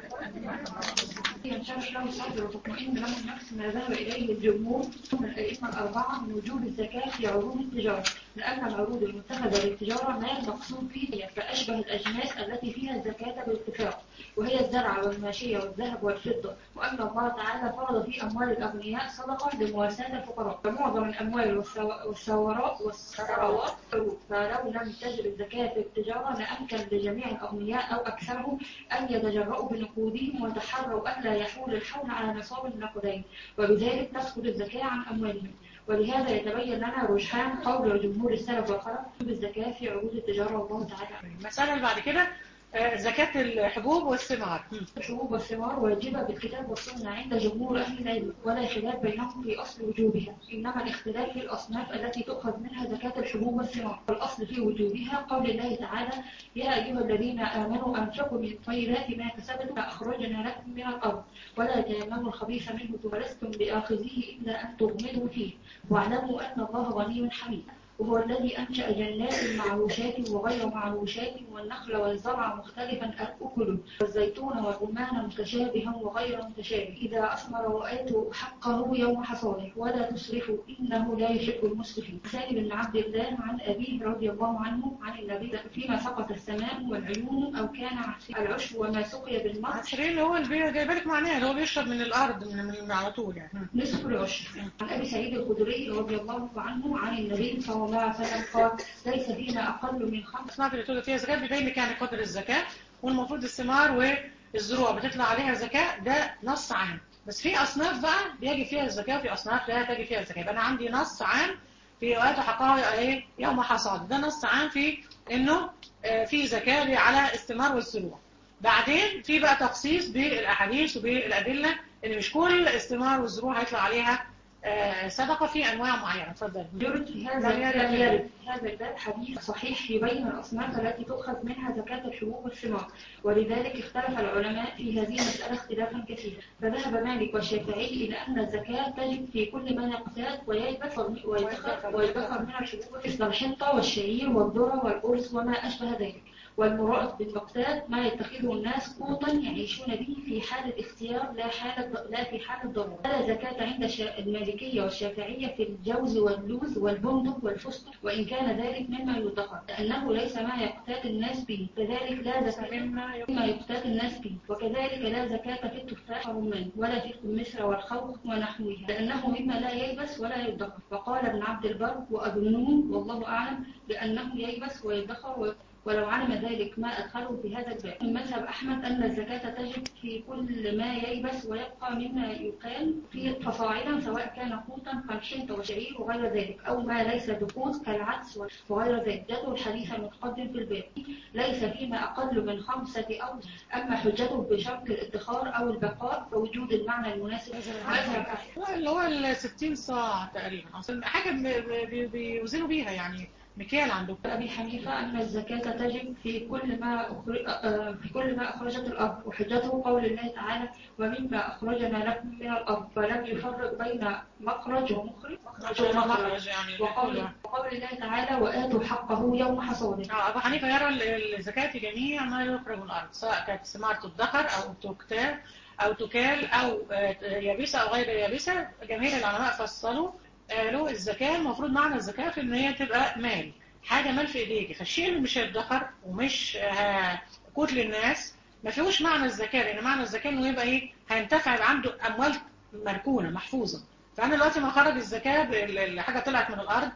ينشرح له صدر وتطمئن له النفس ما ذهب إليه الجمهور من الأئمة الأربعة من وجوب الزكاة في عروض التجارة لأن العروض المتخذة للتجارة ما المقصود فيها فأشبه الأجناس التي فيها الزكاة بالاتفاق وهي الزرع والماشية والذهب والفضة وأن الله تعالى فرض في أموال الأغنياء صدقة لمواساة الفقراء فمعظم الأموال والثو- والثورات والثروات عروض فلو لم تجب الزكاة في التجارة لأمكن لجميع الأغنياء أو أكثرهم أن يتجرؤوا بنقودهم وتحروا ألا يحول الحول على نصاب النقدين وبذلك تسقط الزكاة عن أموالهم ولهذا يتبين لنا رجحان قول جمهور السلف والخلف بالزكاة في عروض التجارة والله تعالى أعلم. المساله اللي بعد كده آه، زكاه الحبوب والثمار الحبوب والثمار واجبة بالكتاب والسنة عند جمهور أهل العلم ولا خلاف بينهم في أصل وجوبها إنما الاختلاف في الأصناف التي تؤخذ منها زكاة الحبوب والثمار والأصل في وجوبها قول الله تعالى يا أيها الذين آمنوا أنفقوا من طيبات ما كسبتم فأخرجنا لكم من الأرض ولا تيمموا الخبيث منه ولستم بآخذيه إلا أن تغمضوا فيه واعلموا أن الله غني حميد وهو الذي أنشأ جنات معروشات وغير معروشات والنخل والزرع مختلفا أكله والزيتون والرمان متشابها وغير متشابه إذا أثمر وآتوا حقه يوم حصاده ولا تسرفوا إنه لا يحب المسرفين سالم بن عبد الله عن أبيه رضي الله عنه عن النبي فيما سقط السماء والعيون أو كان العشب وما سقي بالمطر عشرين اللي هو اللي بي- جايبه لك معناه اللي هو بيشرب من الارض من, من على طول يعني نصف العشر عن أبي سعيد الخدري رضي الله عنه عن النبي صلى الله عليه وسلم قال ليس فينا أقل من خمس الصناعات اللي بتوجد فيها زكاه بيبين لك يعني قدر الزكاه والمفروض الثمار والزروع بتطلع عليها زكاه ده نص عام بس في اصناف بقى بيجي فيها الزكاه وفي اصناف لا تجي فيها الزكاه يبقى انا عندي نص عام في اوقات حقها ايه يوم حصاد ده نص عام في انه آه، في زكاه على الثمار والزروع بعدين في بقى تخصيص بالاحاديث وبالادله ان مش كل الثمار والزروع هيطلع عليها آه، صدقه في انواع معينه اتفضل يرد في هذا لم يرد. لم يرد في هذا الباب حديث صحيح يبين الأصناف التي تؤخذ منها زكاة الحبوب والثمار ولذلك اختلف العلماء في هذه المسألة اختلافا كثيرا فذهب مالك والشافعي إلى أن الزكاة تجب في كل ما يقتات ويلبس ويدخر ويدخر من الحبوب مثل الحنطة والشعير والذرة والأرز وما أشبه ذلك والمراد بالمقتات ما يتخذه الناس قوتا يعيشون به في حالة اختيار لا حالة لا في حالة ضرورة ولا زكاة عند الشا- المالكية والشافعية في الجوز واللوز والبندق والفستق وإن كان ذلك مما يدخر لأنه ليس ما يقتات الناس به كذلك لا زكاة مما يق- مما يقتات الناس به وكذلك لا زكاة في التفاح والرمان ولا في المصر والخوخ ونحوها لأنه مما لا يلبس ولا يدخر وقال ابن عبد البر وأظنون والله أعلم بأنه يلبس ويدخر و- ولو علم ذلك ما أدخله في هذا الباب من مذهب أحمد أن الزكاة تجب في كل ما ييبس ويبقى مما يقال فيه فصاعدا سواء كان قوتا كالحنطة وشعير وغير ذلك أو ما ليس بقوت كالعدس وغير ذلك جاءه الحديث المتقدم في الباب ليس فيما أقل من خمسة أو أما حجته بشرط الادخار أو البقاء فوجود المعنى المناسب مذهب أحمد اللي هو ال 60 صاع تقريبا اصل حاجه ب- ب- بيوزنوا بيها يعني مكيال عندهم أبي حنيفة أن الزكاة تجب في كل ما أخرج آه، في كل ما أخرجت الأرض وحجته قول الله تعالى ومما أخرجنا لكم من الأرض فلم يفرق بين مخرج ومخرج مخرج ومخرج مخرج يعني وقول, وقول الله تعالى وآتوا حقه يوم حصاده آه، أبو حنيفة يرى ال- الزكاة في جميع ما يخرج من الأرض سواء كانت ثمار تدخر أو تكتال أو تكال أو آه، يابسة أو غير يابسة جميع العلماء فصلوا قالوا الزكاة المفروض معنى الزكاة في إن هي تبقى مال حاجة مال في إيديك فالشيء اللي مش هيدخر ومش آه، قوت للناس ما فيهوش معنى الزكاة لأن معنى الزكاة إنه يبقى إيه هينتفع يبقى عنده أموال مركونة محفوظة فأنا دلوقتي ما خرج الزكاة بال- الحاجة طلعت من الأرض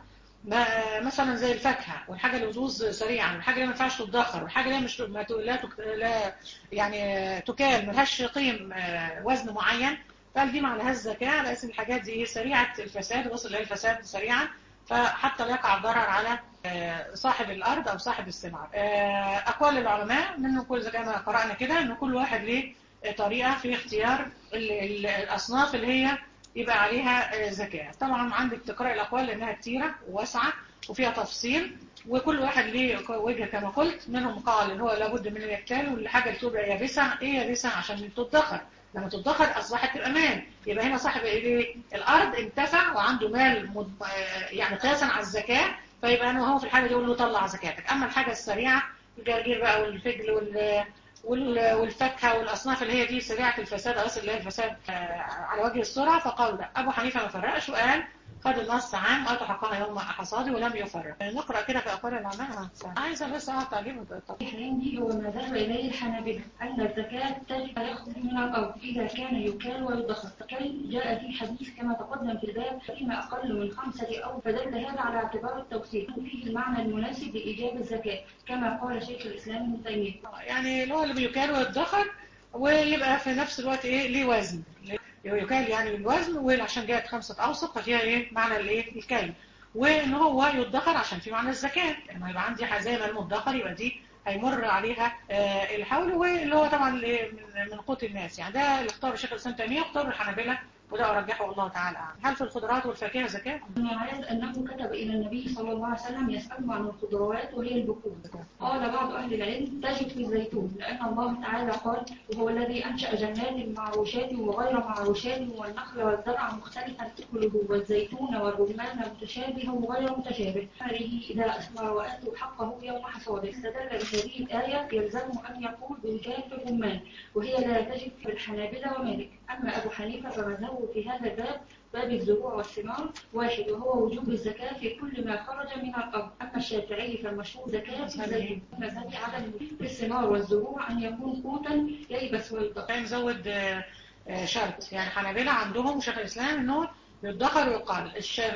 ما مثلا زي الفاكهه والحاجه اللي بتبوظ سريعا والحاجه اللي ما ينفعش تتدخر والحاجه اللي هي مش ما ت- لا تك... لا يعني تكال ما لهاش قيم آه، وزن معين فقال دي ما لهاش زكاه على اساس الحاجات دي سريعه الفساد وصل لها الفساد سريعا فحتى لا يقع الضرر على آه، صاحب الارض او صاحب الثمار آه، اقوال العلماء منه كل زي ما قرانا كده ان كل واحد ليه طريقه في اختيار ال- ال- الاصناف اللي هي يبقى عليها آه، زكاة طبعا عندك تقرأ الأقوال لأنها كتيرة وواسعة وفيها تفصيل وكل واحد ليه وجهة كما قلت منهم قال إن هو لابد من اليكتال والحاجة اللي تبقى يابسة إيه يابسة عشان تدخر لما تدخر أصبحت تبقى مال يبقى هنا صاحب إيه الأرض انتفع وعنده مال مد- آه، يعني قياسا على الزكاة فيبقى أنا هو في الحالة دي يقول له طلع زكاتك أما الحاجة السريعة الجرجير بقى والفجل وال وال- والفاكهه والاصناف اللي هي دي سريعه الفساد او اللي هي الفساد آه، على وجه السرعه فقالوا لا ابو حنيفه ما فرقش وقال خد النص عام اتوا حقها يوم حصاده ولم يفرق نقرا كده في اقوال العلماء عايزه بس اقطع عليهم عندي هو ما ذهب إليه الحنابلة أن الزكاة تجب أن يخرج من الأرض إذا كان يكال ويدخر فكي جاء في حديث كما تقدم في الباب فيما أقل من خمسة أو فدل هذا على اعتبار التوصيل فيه المعنى المناسب لإيجاب الزكاة كما قال شيخ الإسلام ابن تيمية يعني اللي هو اللي بيكال ويدخر ويبقى في نفس الوقت ايه ليه وزن يكال يعني بالوزن وعشان جاءت خمسة أوسط ففيها ايه معنى الايه الكيل وان هو يدخر عشان في معنى الزكاة لما يبقى عندي زي ما المدخر يبقى دي هيمر عليها آه، الحول واللي هو طبعا الايه من من قوت الناس يعني ده اللي اختار شيخ الاسلام تيميه واختار الحنابلة وده ارجحه والله تعالى اعلم هل في الخضروات والفاكهه زكاه؟ ابن معاذ أنه كتب إلى النبي صلى الله عليه وسلم يسأله عن الخضروات وهي البقول قال بعض أهل العلم تجد في الزيتون لأن الله تعالى قال وهو الذي أنشأ جنات معروشات وغير معروشات والنخل والزرع مختلفا أكله والزيتون والرمان متشابه وغير متشابه هذه إذا أثمر وآتوا حقه يوم حصاده استدل بهذه الآية يلزم أن يقول بالجان في الرمان وهي لا تجد في الحنابلة ومالك أما أبو حنيفة فمذهبه في هذا الباب باب الزروع والثمار واحد وهو وجوب الزكاة في كل ما خرج من الأرض أما الشافعي فالمشهور زكاة في الزيتون مذهبي عدم في الثمار والزروع أن يكون قوتا ييبس ويدخر كان مزود آه، آه، شرط يعني حنابلة عندهم وشيخ الإسلام إن هو يدخر ويقال الشاب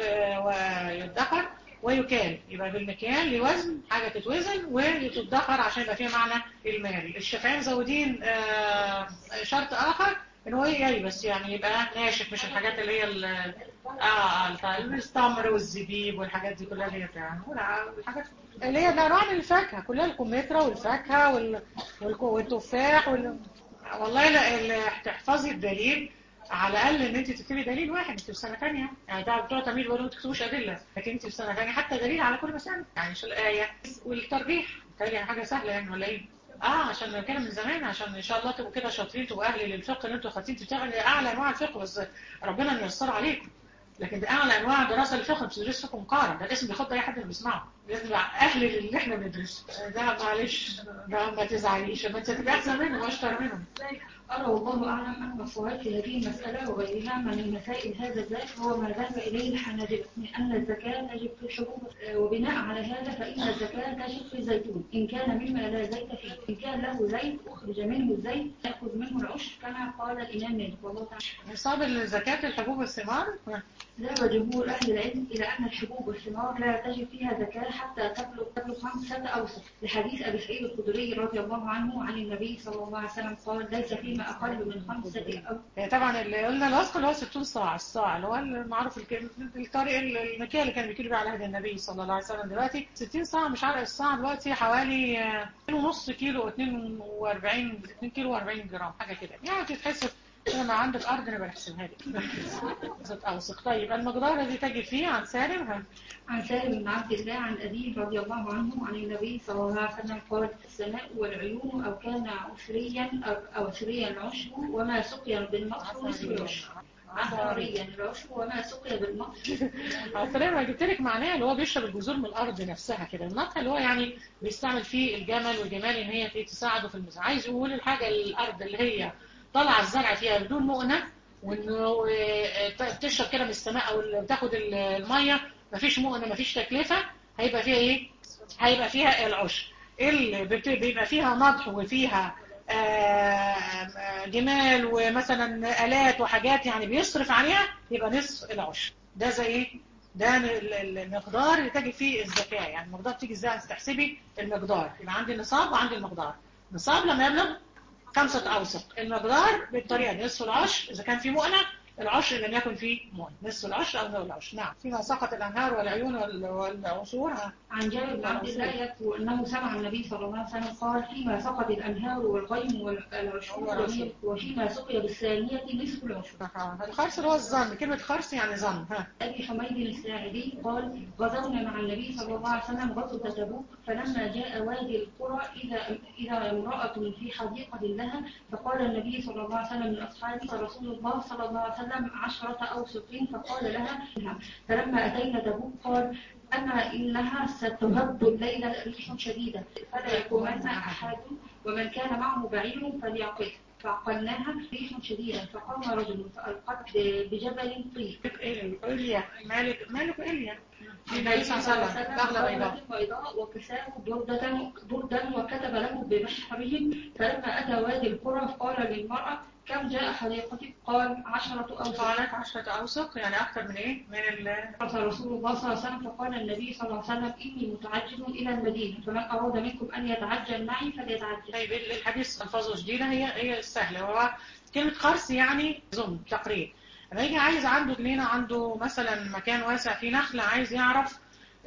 ويدخر ويكال يبقى بالمكيال لوزن حاجة تتوزن وتدخر عشان يبقى فيها معنى المال الشافعية مزودين آه، شرط آخر إن هو ييبس يعني يبقى ناشف مش الحاجات اللي هي ال- اه ال- التمر والزبيب والحاجات دي كلها اللي هي بتاع الحاجات اللي هي الأنواع من الفاكهة كلها الكمثرى والفاكهة وال- والك- والتفاح وال... والله لا ال- تحفظي الدليل على الاقل ان انت تكتبي دليل واحد انت في سنه ثانيه يعني ده بتوع تمييز بيقولوا ما تكتبوش ادله لكن انت في سنه ثانيه حتى دليل على كل مساله يعني شو الايه والترجيح بالتالي حاجه سهله يعني ولا ايه اه عشان كده من زمان عشان ان شاء الله تبقوا كده شاطرين تبقوا اهل للفقه اللي انتوا خدتين تشتغلوا اعلى انواع الفقه بس ربنا ييسر عليكم لكن ده اعلى انواع دراسه الفقه مش بتدرسوا فقه مقارن ده الاسم بياخد اي حد اللي بيسمعه لازم يبقى اهل للي احنا بندرسه ده معلش ده ما تزعليش ما انت تبقى احسن منهم واشطر منهم أرى والله أعلم أن الصواب في هذه المسألة وغيرها من مسائل هذا الباب هو ما ذهب إليه الحنابلة من أن الزكاة تجب في الحبوب آه، وبناء على هذا فإن الزكاة تجب في الزيتون إن كان مما لا زيت فيه إن كان له زيت أخرج منه الزيت يأخذ منه العشر كما قال الإمام مالك والله تعالى نصاب الزكاة الحبوب والثمار ذهب جمهور أهل العلم إلى أن الحبوب والثمار لا تجب فيها زكاة حتى تبلغ تبلغ خمسة أوسط لحديث أبي سعيد الخدري رضي الله عنه عن النبي صلى الله عليه وسلم قال ليس فيما أقل من خمسة أو يعني طبعا اللي قلنا الوسط اللي هو 60 صاع الصاع اللي هو المعروف الك- الطريق المكيه اللي كان بيكيلوا بيه على عهد النبي صلى الله عليه وسلم دلوقتي 60 صاع مش عارف الصاع دلوقتي حوالي آه، 2.5 كيلو 42 2 كيلو و40 جرام حاجه كده يعني تتحسب لما عندك ارض نبقى نحسبها لك اوسق طيب المقدار الذي تجد فيه عن سالم ها عن سالم بن عبد الله عن أبيه رضي الله عنه عن النبي صلى الله عليه وسلم قال السماء والعيون أو كان عشريا أو- أو عشريا العشر وما سقي بالمطر نصف العشر عشريا العشر وما سقي بالمطر عطرية ما جبت لك معناها اللي هو بيشرب الجذور من الارض نفسها كده النطح اللي هو يعني بيستعمل فيه الجمل والجمال ان هي ت- تساعده في المزرعه عايز يقول الحاجه الارض اللي هي طالعه الزرع فيها بدون مؤنه وانه آه، ت- تشرب كده من السماء او ال- تاخد ال- الميه مفيش مؤنه مفيش تكلفه هيبقى فيها ايه؟ هيبقى فيها العشر اللي بت- بيبقى فيها نضح وفيها آه، جمال ومثلا آلات وحاجات يعني بيصرف عليها يبقى نصف العشر ده زي ايه؟ ده ال- ال- المقدار اللي تجي فيه الزكاة يعني المقدار تيجي ازاي تحسبي المقدار يبقى عندي النصاب وعندي المقدار النصاب لما يبلغ خمسة أوسق المقدار بالطريقة دي نصف العشر إذا كان في مؤنة العشر لم يكن فيه مؤنة نصف العشر أو نصف العشر نعم فيما سقط الأنهار والعيون وال- والعصور ها. عن جابر بن عبد الله يذكر أنه سمع النبي صلى الله عليه وسلم قال فيما سقط الأنهار والغيم والعشور وفيما سقي بالثانية نصف العشر آه، الخرس اللي هو الظن كلمة خرس يعني ظن ها أبي حميد الساعدي قال غزونا مع النبي صلى الله عليه وسلم غزوة تبوك فلما جاء وادي القرى إذا إذا امرأة في حديقة لها فقال النبي صلى الله عليه وسلم لأصحابه رسول الله صلى الله عليه وسلم عشرة أوسقين فقال لها فلما أتينا تبوك قال أما إنها ستهب الليلة ريح شديدة فلا يقومن أحد ومن كان معه بعير فليعقل فعقلناها ريح شديدة فقام رجل فألقت بجبل طيب إليا مالك مالك إليا النبي صلى الله عليه وسلم أغلى بيضاء بيضاء وكساه بردة بردا وكتب له ببحرهم فلما أتى وادي القرى قال للمرأة كم جاء حديقتك قال عشرة أوسق قالت عشرة أوسق يعني أكثر من إيه؟ من ال قال رسول الله صلى الله عليه وسلم فقال النبي صلى الله عليه وسلم إني متعجل إلى المدينة فمن أراد منكم أن يتعجل معي فليتعجل طيب الحديث ألفاظه شديدة هي هي السهلة هو كلمة خرس يعني ظن تقريب لما يجي عايز عنده جنينة عنده مثلا مكان واسع فيه نخلة عايز يعرف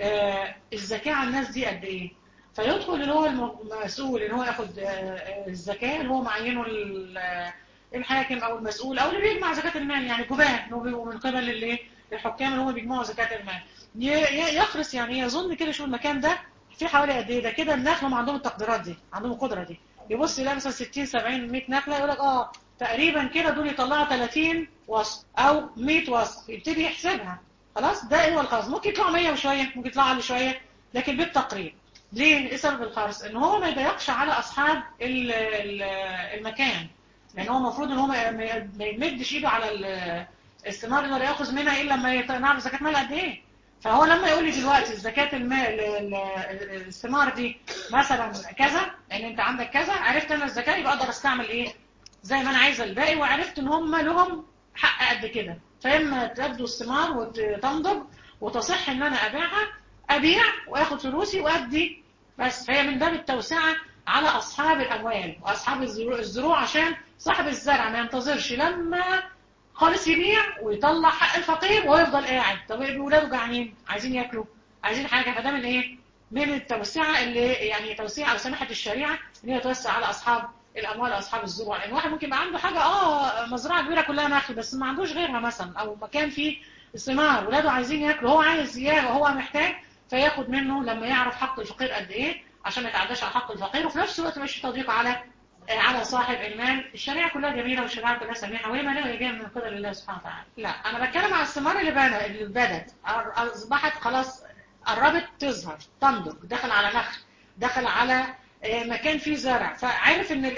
آه الزكاة على الناس دي قد إيه فيدخل اللي هو المسؤول ان هو ياخد آه، الزكاة اللي هو معينه ال- آه، الحاكم او المسؤول او اللي بيجمع زكاة المال يعني جباه اللي هو بيبقوا من قبل الايه الحكام اللي هم بيجمعوا زكاة المال ي- ي- يخرس يعني يظن كده شوف المكان ده في حوالي قد ايه ده كده النخل هم عندهم التقديرات دي عندهم القدرة دي يبص يلاقي مثلا 60 70 100 نخلة يقول لك اه تقريبا كده دول يطلعوا 30 وسط او 100 وسط يبتدي يحسبها خلاص ده هو الخرس ممكن يطلعوا 100 وشوية ممكن يطلعوا اقل شوية لكن بالتقريب ليه؟ ايه سبب الخرس؟ ان هو ما يضيقش على اصحاب ال- ال- المكان لان هو المفروض ان هو ما ما- ما يمدش ايده على ال- الثمار اللي ياخذ منها الا لما يط- نعرف زكاه مال قد ايه فهو لما يقول لي دلوقتي زكاه المال ال- ال- الثمار دي مثلا كذا ان انت عندك كذا عرفت انا الزكاه يبقى اقدر استعمل ايه زي ما انا عايزه الباقي وعرفت ان هم لهم حق قد كده فاما تبدو الثمار وتنضج وتصح ان انا ابيعها ابيع واخد فلوسي وادي بس فهي من باب التوسعه على اصحاب الاموال واصحاب الزرو- الزروع عشان صاحب الزرع ما ينتظرش لما خالص يبيع ويطلع حق الفقير ويفضل قاعد طب يبقى ولاده جعانين عايزين ياكلوا عايزين حاجه فده من ايه من التوسعه اللي يعني توسيع او سماحه الشريعه ان هي توسع على اصحاب الاموال اصحاب الزروع لان واحد ممكن يبقى عنده حاجه اه مزرعه كبيره كلها نخل بس ما عندوش غيرها مثلا او مكان فيه ثمار ولاده عايزين ياكلوا هو عايز ياكل وهو محتاج فياخد منه لما يعرف حق الفقير قد ايه عشان ما يتعداش على حق الفقير وفي نفس الوقت مش تضييق على آه، على صاحب المال الشريعه كلها جميله والشريعه كلها سميحه وهي ماليه جايه من قبل الله سبحانه وتعالى لا انا بتكلم على الثمار اللي بنا اللي بدت أر- اصبحت خلاص قربت تظهر تنضج دخل على نخل دخل على آه، مكان فيه زرع فعرف ان الايه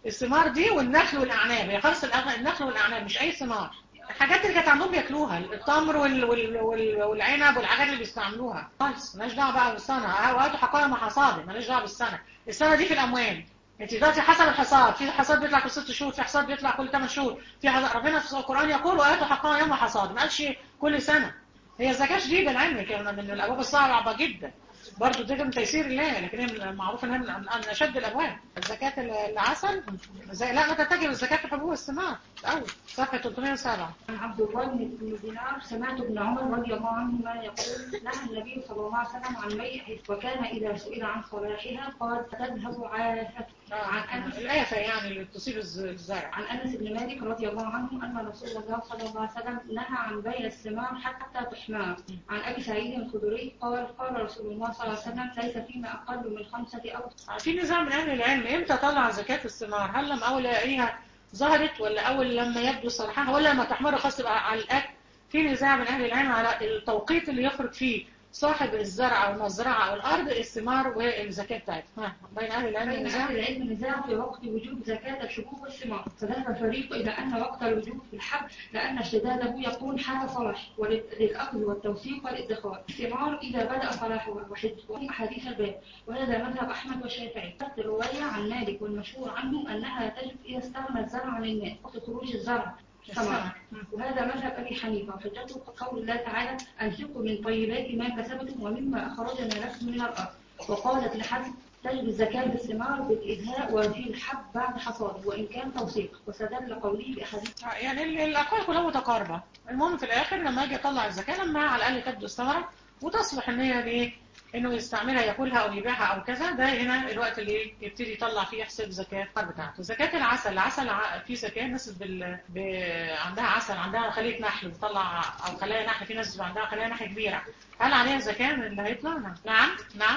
الثمار دي والنخل والاعناب هي خالص الأغ- النخل والاعناب مش اي ثمار الحاجات اللي كانت عندهم بياكلوها التمر وال... وال... وال... والعنب والحاجات اللي بيستعملوها خالص مالهاش دعوه بقى بالسنه وقت حقائق محاصاده مالهاش دعوه بالسنه السنه دي في الاموال انت دلوقتي حسب الحصاد في حصاد بيطلع كل ست شهور في حصاد بيطلع كل ثمان شهور في حصاد ربنا في القران يقول واتوا حقها يوم حصاد ما قالش كل سنه هي الزكاه شديده العلم كان من الابواب الصعبه جدا برضه دي من تيسير الله لكن هي معروف انها من من اشد الابواب الزكاه العسل زي لا ما تتجه الزكاه في حبوب الثمار الاول صفحه 307 عن عبد الله بن دينار سمعت ابن عمر رضي الله عنهما يقول نهى النبي صلى الله عليه وسلم عن بيع وكان اذا سئل عن صلاحها قال تذهب عافه عن انس الآفة يعني اللي تصيب الز- الزرع عن انس بن مالك رضي الله عنه ان رسول الله صلى الله عليه وسلم نهى عن بيع الثمار حتى تحمى عن ابي سعيد الخدري قال قال رسول الله صلى الله عليه وسلم ليس فيما اقل من خمسه او في نزاع من أهل العلم إمتى طلع زكاة الثمار هل لما أول ألاقيها ظهرت ولا أول لما يبدو صلاحها ولا لما تحمر خاص تبقى على الأكل في نزاع من أهل العلم على التوقيت اللي يخرج فيه صاحب الزرع أو المزرعة أو الأرض الثمار والزكاة بتاعتها ها بين أهل العلم بين نزاع أهل العلم نزاع في وقت وجوب زكاة الحبوب والثمار فذهب فريق إلى أن وقت الوجوب في الحب لأن اشتداده يكون حال صلاح وللأخذ والتوثيق والادخار الثمار إذا بدأ صلاحها وحد أحاديث الباب وهذا مذهب أحمد والشافعي تحت الرواية عن مالك والمشهور عنه أنها تجب إذا استغنى الزرع عن الماء وقت خروج الزرع ثمر وهذا مذهب أبي حنيفة وحجته قول الله تعالى أنفقوا من طيبات ما كسبتم ومما أخرجنا لكم من الأرض وقالت لحسن تجب الزكاة بالثمار بالإدهاء وفي الحب بعد حصاده وإن كان توثيق وسدل قوله بأحاديث يعني ال- الأقوال كلها متقاربة المهم في الآخر لما أجي أطلع الزكاة لما على الأقل تبدو الثمرة وتصلح إن هي ليه إنه يستعملها ياكلها أو يبيعها أو كذا ده هنا الوقت اللي يبتدي يطلع فيه يحسب زكاة بتاعته زكاة العسل العسل ع- في زكاة ناس بال... ب... عندها عسل عندها خلية نحل بتطلع أو خلايا نحل في ناس عندها خلايا نحل كبيرة هل عليها زكاة من اللي هيطلع؟ نعم نعم نعم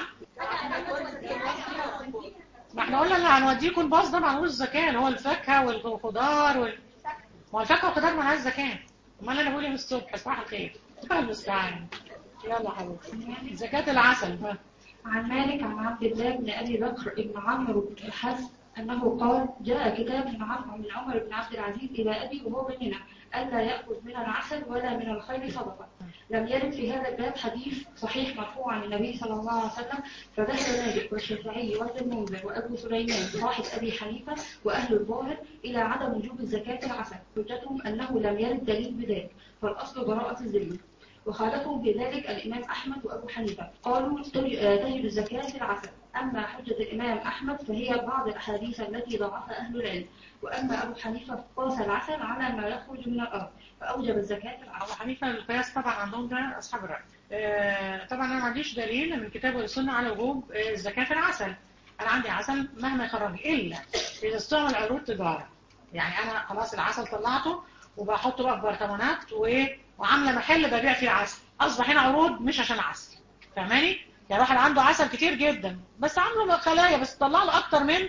ما احنا قلنا اللي هنوديكم باص ده معلوش زكاة اللي هو الفاكهة والخضار وال... ما هو الفاكهة والخضار مالهاش زكاة امال انا بقول ايه من الصبح صباح الخير الله المستعان يلا حبيبتي زكاة العسل ها عن مالك عن عبد الله بن أبي بكر بن عمرو بن الحس أنه قال جاء كتاب من عمرو من عمر بن عبد العزيز إلى أبي وهو بيننا ألا يأخذ من العسل ولا من الخيل صدقة لم يرد في هذا الباب حديث صحيح مرفوع عن النبي صلى الله عليه وسلم فذهب مالك والشافعي وابن المنذر وأبو سليمان صاحب أبي حنيفة وأهل الظاهر إلى عدم وجوب زكاة العسل حجتهم أنه لم يرد دليل بذلك فالأصل براءة الذمة وخالفهم في ذلك الإمام أحمد وأبو حنيفة قالوا تج- آه، تجب الزكاة في العسل أما حجة الإمام أحمد فهي بعض الأحاديث التي ضعفها أهل العلم وأما أبو حنيفة قاس العسل على ما يخرج من الأرض فأوجب الزكاة في العسل أبو حنيفة القياس طبعا عندهم ده أصحاب الرأي آه، طبعا أنا ما عنديش دليل من الكتاب والسنة على وجوب آه، الزكاة في العسل أنا عندي عسل مهما يخرج إلا إذا استعمل عروض تجارة يعني أنا خلاص العسل طلعته وبحطه بقى في برطمانات و... وعاملة محل ببيع فيه عسل أصبح هنا عروض مش عشان عسل فاهماني؟ يعني واحد عنده عسل كتير جدا بس عامله خلايا بس طلع له أكتر من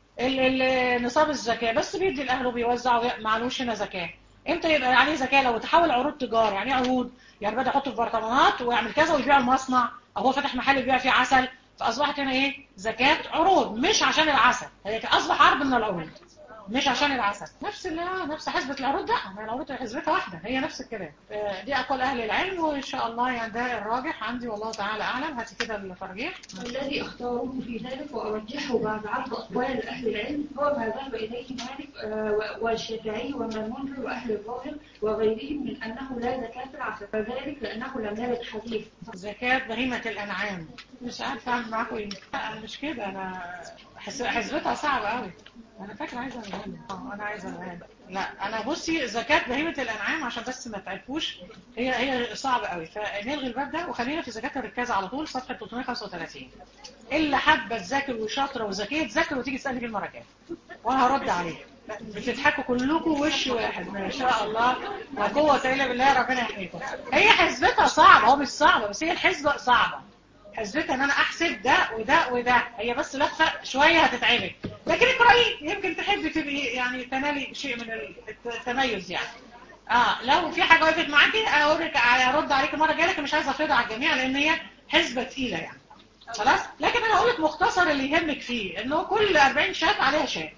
ال- ال- نصاب الزكاة بس بيدي لأهله بيوزع وي- معلوش هنا زكاة امتى يبقى عليه زكاة لو تحول عروض تجارة يعني ايه عروض يعني بدأ يحطه في برطمانات ويعمل كذا ويبيع المصنع او هو فاتح محل يبيع فيه عسل فاصبحت هنا ايه زكاة عروض مش عشان العسل هي اصبح عرض من العروض مش عشان العسل نفس اللي نفس حسبة العروض ده ما هي العروض حسبتها واحدة هي نفس الكلام آه، دي اقوال اهل العلم وان شاء الله يعني ده الراجح عندي والله تعالى اعلم هاتي كده الترجيح والذي اختاره في ذلك وأرجحه بعد عرض أقوال أهل العلم هو ما ذهب إليه مالك آه، والشافعي وابن المنذر وأهل الظاهر وغيرهم من أنه لا زكاة في العسل فذلك لأنه لم يرد حديث زكاة بهيمة الأنعام مش عارفة أعمل معاكم إيه لا أنا مش كده أنا حس- حسبتها صعبة أوي أنا فاكرة عايزة الغالي أه أنا عايزة الغالي لا أنا بصي زكاة بهيمة الأنعام عشان بس ما تعرفوش هي هي صعبة أوي فنلغي الباب ده وخلينا في زكاة الركاز على طول صفحة 335 إلا حابة تذاكر وشاطرة وذكية تذاكر وتيجي تسألني في المرة الجاية وأنا هرد عليك بتضحكوا كلكم وش واحد ما شاء الله لا قوة إلا بالله ربنا يحميكم هي حسبتها صعبة هو مش صعبة بس هي الحسبة صعبة حسبتها ان انا احسب ده وده وده هي بس لفة شوية هتتعبك لكن اقرأي يمكن تحبي تبقي يعني تنالي شيء من التميز يعني اه لو في حاجة وقفت معاكي اوريك ارد عليك المرة الجاية لكن مش عايزة افرضها على الجميع لان هي حسبة تقيلة يعني خلاص لكن انا هقول لك مختصر اللي يهمك فيه انه كل 40 شات عليها شات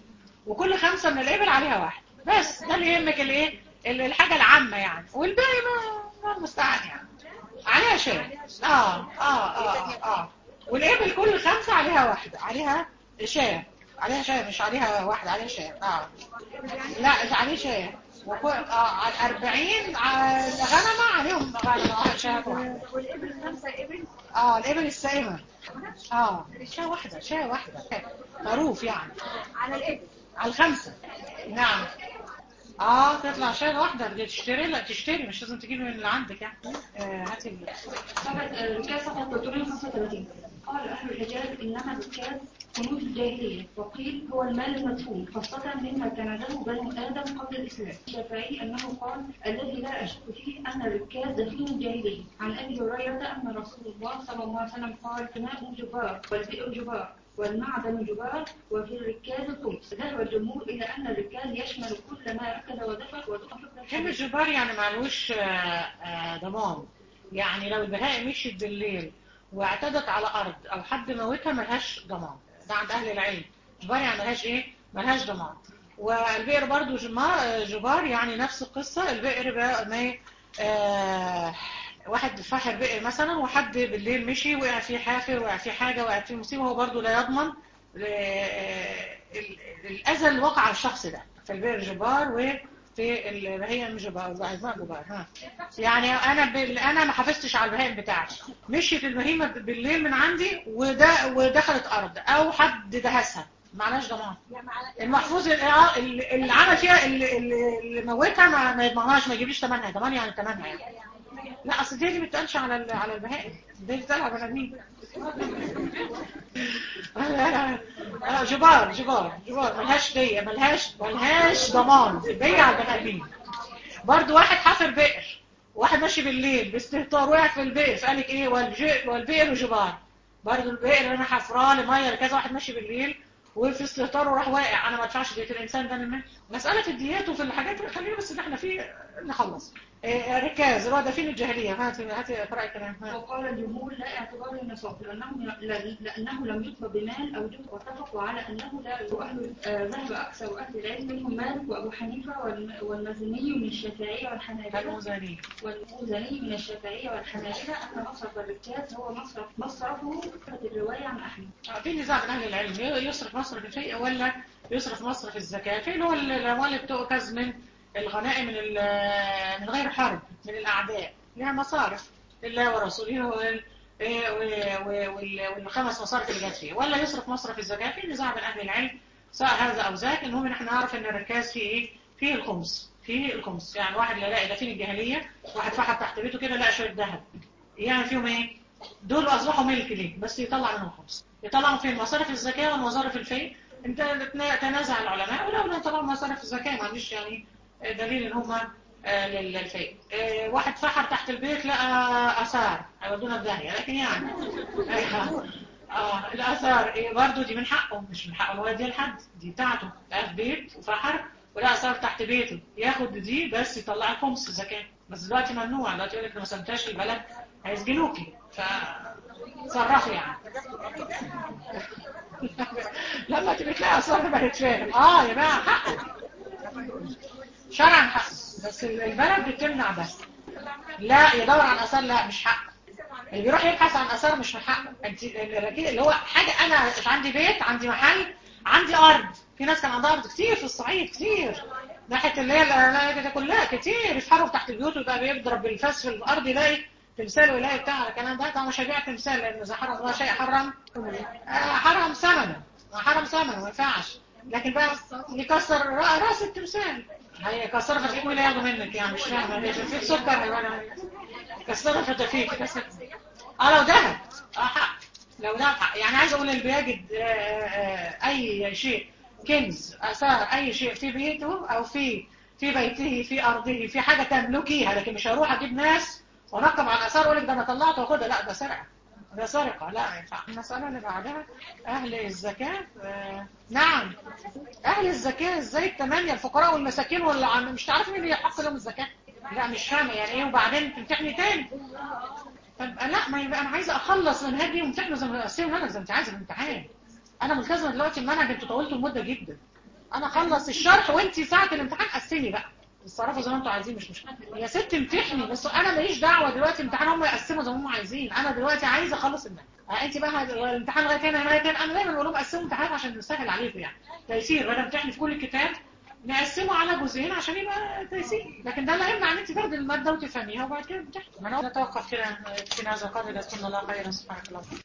وكل خمسة من الإبل عليها واحد بس ده اللي يهمك الايه ال- الحاجة العامة يعني والباقي ما ما المستعان يعني عليها شاة اه اه اه اه والإبل كل خمسة عليها واحدة عليها شاة عليها شاة مش عليها واحدة عليها شاة اه لا مش عليه شاة وكل اه على 40 على غنمة عليهم غنمة واحد شاة واحدة والإبل خمسة إبل اه الإبل السائمة اه شاة واحدة شاة واحدة خروف يعني على الإبل على الخمسة نعم اه تطلع شاة واحدة بدي تشتري لا تشتري مش لازم تجيبي من اللي عندك يعني آه هاتي ال- ثبت الركاز صفحة 335 قال أهل الحجاز إنما الركاز كنوز الجاهلية وقيل هو المال المدفون خاصة مما كنزه بنو آدم قبل الإسلام الشافعي أنه قال الذي لا أشك فيه أن الركاز دفين الجاهلية عن أبي هريرة أن رسول الله صلى الله عليه وسلم قال الماء جبار والبئر جبار والمعدن جبار وفي الركاز الخبز ذهب الجمهور إلى أن الركاز يشمل كل ما أكل ودفع ودفع كلمة جبار يعني معلوش آه، آه، ضمان يعني لو البهائم مشيت بالليل واعتدت على أرض أو حد موتها ملهاش ضمان ده عند أهل العلم جبار يعني ملهاش إيه ملهاش ضمان والبئر برضو جما- جبار يعني نفس القصة البئر بقى ما آه، واحد فاحر بئر مثلا وحد بالليل مشي وقع فيه حافر وقع فيه حاجة وقع فيه مصيبة هو برضو لا يضمن آه، ال- الأذى اللي وقع على الشخص ده فالبئر جبار وفي البهيم جبار البهيمة جبار ها يعني أنا بال... أنا ما حافظتش على البهائم بتاعتي مشيت البهيمة بالليل من عندي وده ودخلت أرض أو حد دهسها معلاش ضمان المحفوظ ال- آه، اللي اللي عمل فيها اللي, اللي اللي موتها ما ما يضمنهاش ما يجيبليش ثمنها ضمان يعني ثمنها يعني لا اصل دي اللي ما بتقالش على ال- على البهائم دي اللي بتقال على البني ادمين لا لا لا جبار جبار جبار ملهاش دية ملهاش ملهاش ضمان دية على البني ادمين برضه واحد حفر بئر واحد ماشي بالليل باستهتار وقع في البئر فقالك ايه والج- والبئر جبار برضه البئر انا حفراه لميه لكذا واحد ماشي بالليل وفي استهتار وراح واقع انا ما ادفعش دية الانسان ده من مسألة الديات وفي الحاجات خلينا بس اللي احنا فيه نخلص إيه، ركاز اللي هو دفين الجاهلية هاتي هاتي اقرأي كلام ها. وقال الجمهور لا اعتبار للنصاب لأنه, لأنه لم يطلب بمال أو جزء واتفقوا على أنه لا وأهل آه، ذهب أكثر أهل العلم منهم مالك وأبو حنيفة والم- والمزني من الشافعية والحنابلة الموزاني والموزني من الشافعية والحنابلة أن مصرف الركاز هو مصرف مصرفه كانت الرواية عن أحمد في نزاع بين اهل العلم يصرف مصرف الشيء ولا يصرف مصرف الزكاة في اللي هو الاموال اللي بتؤخذ من الغنائم من ال- من غير حرب من الاعداء لها مصارف لله ورسوله وال- إيه و- و- وال- والخمس مصارف اللي جت فيه ولا يصرف مصرف الزكاة في نزاع بين اهل العلم سواء هذا او ذاك المهم ان احنا نعرف ان الركاز فيه ايه فيه الخمس فيه الخمس يعني واحد لا لاقي دفين الجاهلية واحد فحط تحت بيته كده لقى شوية ذهب يعني فيهم ايه دول اصبحوا ملك ليه بس يطلع منهم خمس يطلعوا فين مصارف الزكاة ومصارف الفيء انت تنازع العلماء ولو لا طلعوا مصارف الزكاة ما عنديش يعني دليل ان هم للفيء آه، واحد فحر تحت البيت لقى اثار هيودونا في داهية لكن يعني آه، اه الاثار إيه برضه دي من حقه مش من حقه هو يديها لحد دي بتاعته لقى في بيت وفحر ولقى اثار تحت بيته ياخد دي بس يطلع الخمس زكاة بس دلوقتي ممنوع دلوقتي يقول لك ما سمتهاش البلد هيسجنوكي ف تصرفي يعني لما تبقى تلاقي اثار ما تتفاهم اه يا جماعه حقه شرعا حقه بس البلد بتمنع ده لا يدور عن اثار لا مش حقه اللي بيروح يبحث عن اثار مش من حقه انت اللي هو حاجه انا عندي بيت عندي محل عندي ارض في ناس كان عندها ارض كتير في الصعيد كتير ناحيه اللي هي الاماكن دي كلها كتير يتحرك تحت البيوت ويبقى بيضرب بالفاس في الارض يلاقي تمثال ويلاقي بتاع الكلام ده طبعا مش هبيع تمثال لان اذا حرم الله شيء حرم آه، حرم ثمنه حرم ثمنه ما ينفعش لكن بقى يكسر رأ- راس التمثال هيكسرها فتفيك مين اللي ياخده منك يعني مش فاهمه هي في سكر هيبقى كسرها فتفيك كسر اه لو ذهب اه حق لو ذهب حق يعني عايز اقول اللي بيجد آه، آه، اي شيء كنز اثار اي شيء في بيته او في في بيته في ارضه في حاجه تملكيها لكن مش هروح اجيب ناس ونقم على الاثار واقول لك ده انا طلعت واخدها لا ده سرقه ده سرقه لا ما ينفعش المساله اللي بعدها اهل الزكاه آه، نعم اهل الزكاه ازاي الثمانيه الفقراء والمساكين واللي عم- مش تعرف مين اللي يحق لهم الزكاه لا مش فاهمه يعني ايه وبعدين تمتحني تاني طب لا ما يبقى انا عايزه اخلص من هذه وامتحنه زي ما اقسم منهج زي ما انت عايزه الامتحان انا ملتزمه دلوقتي المنهج انتوا طولتوا المده جدا انا اخلص الشرح وانت ساعه الامتحان قسمي بقى اتصرفوا زي ما انتوا عايزين مش مشكله يا ست امتحني بس انا ماليش دعوه دلوقتي امتحان هم يقسموا زي ما هم عايزين انا دلوقتي عايزه اخلص المنهج آه، انت بقى هت- الامتحان لغايه هنا لغايه هنا انا دايما بقول لهم قسموا امتحانات عشان نسهل عليكم يعني تيسير بدل امتحني في كل الكتاب نقسمه على جزئين عشان يبقى تيسير لكن ده لا يمنع ان انت تاخدي الماده وتفهميها وبعد كده تمتحني ما انا نتوقف كده في هذا القدر جزاكم الله خيرا سبحانك اللهم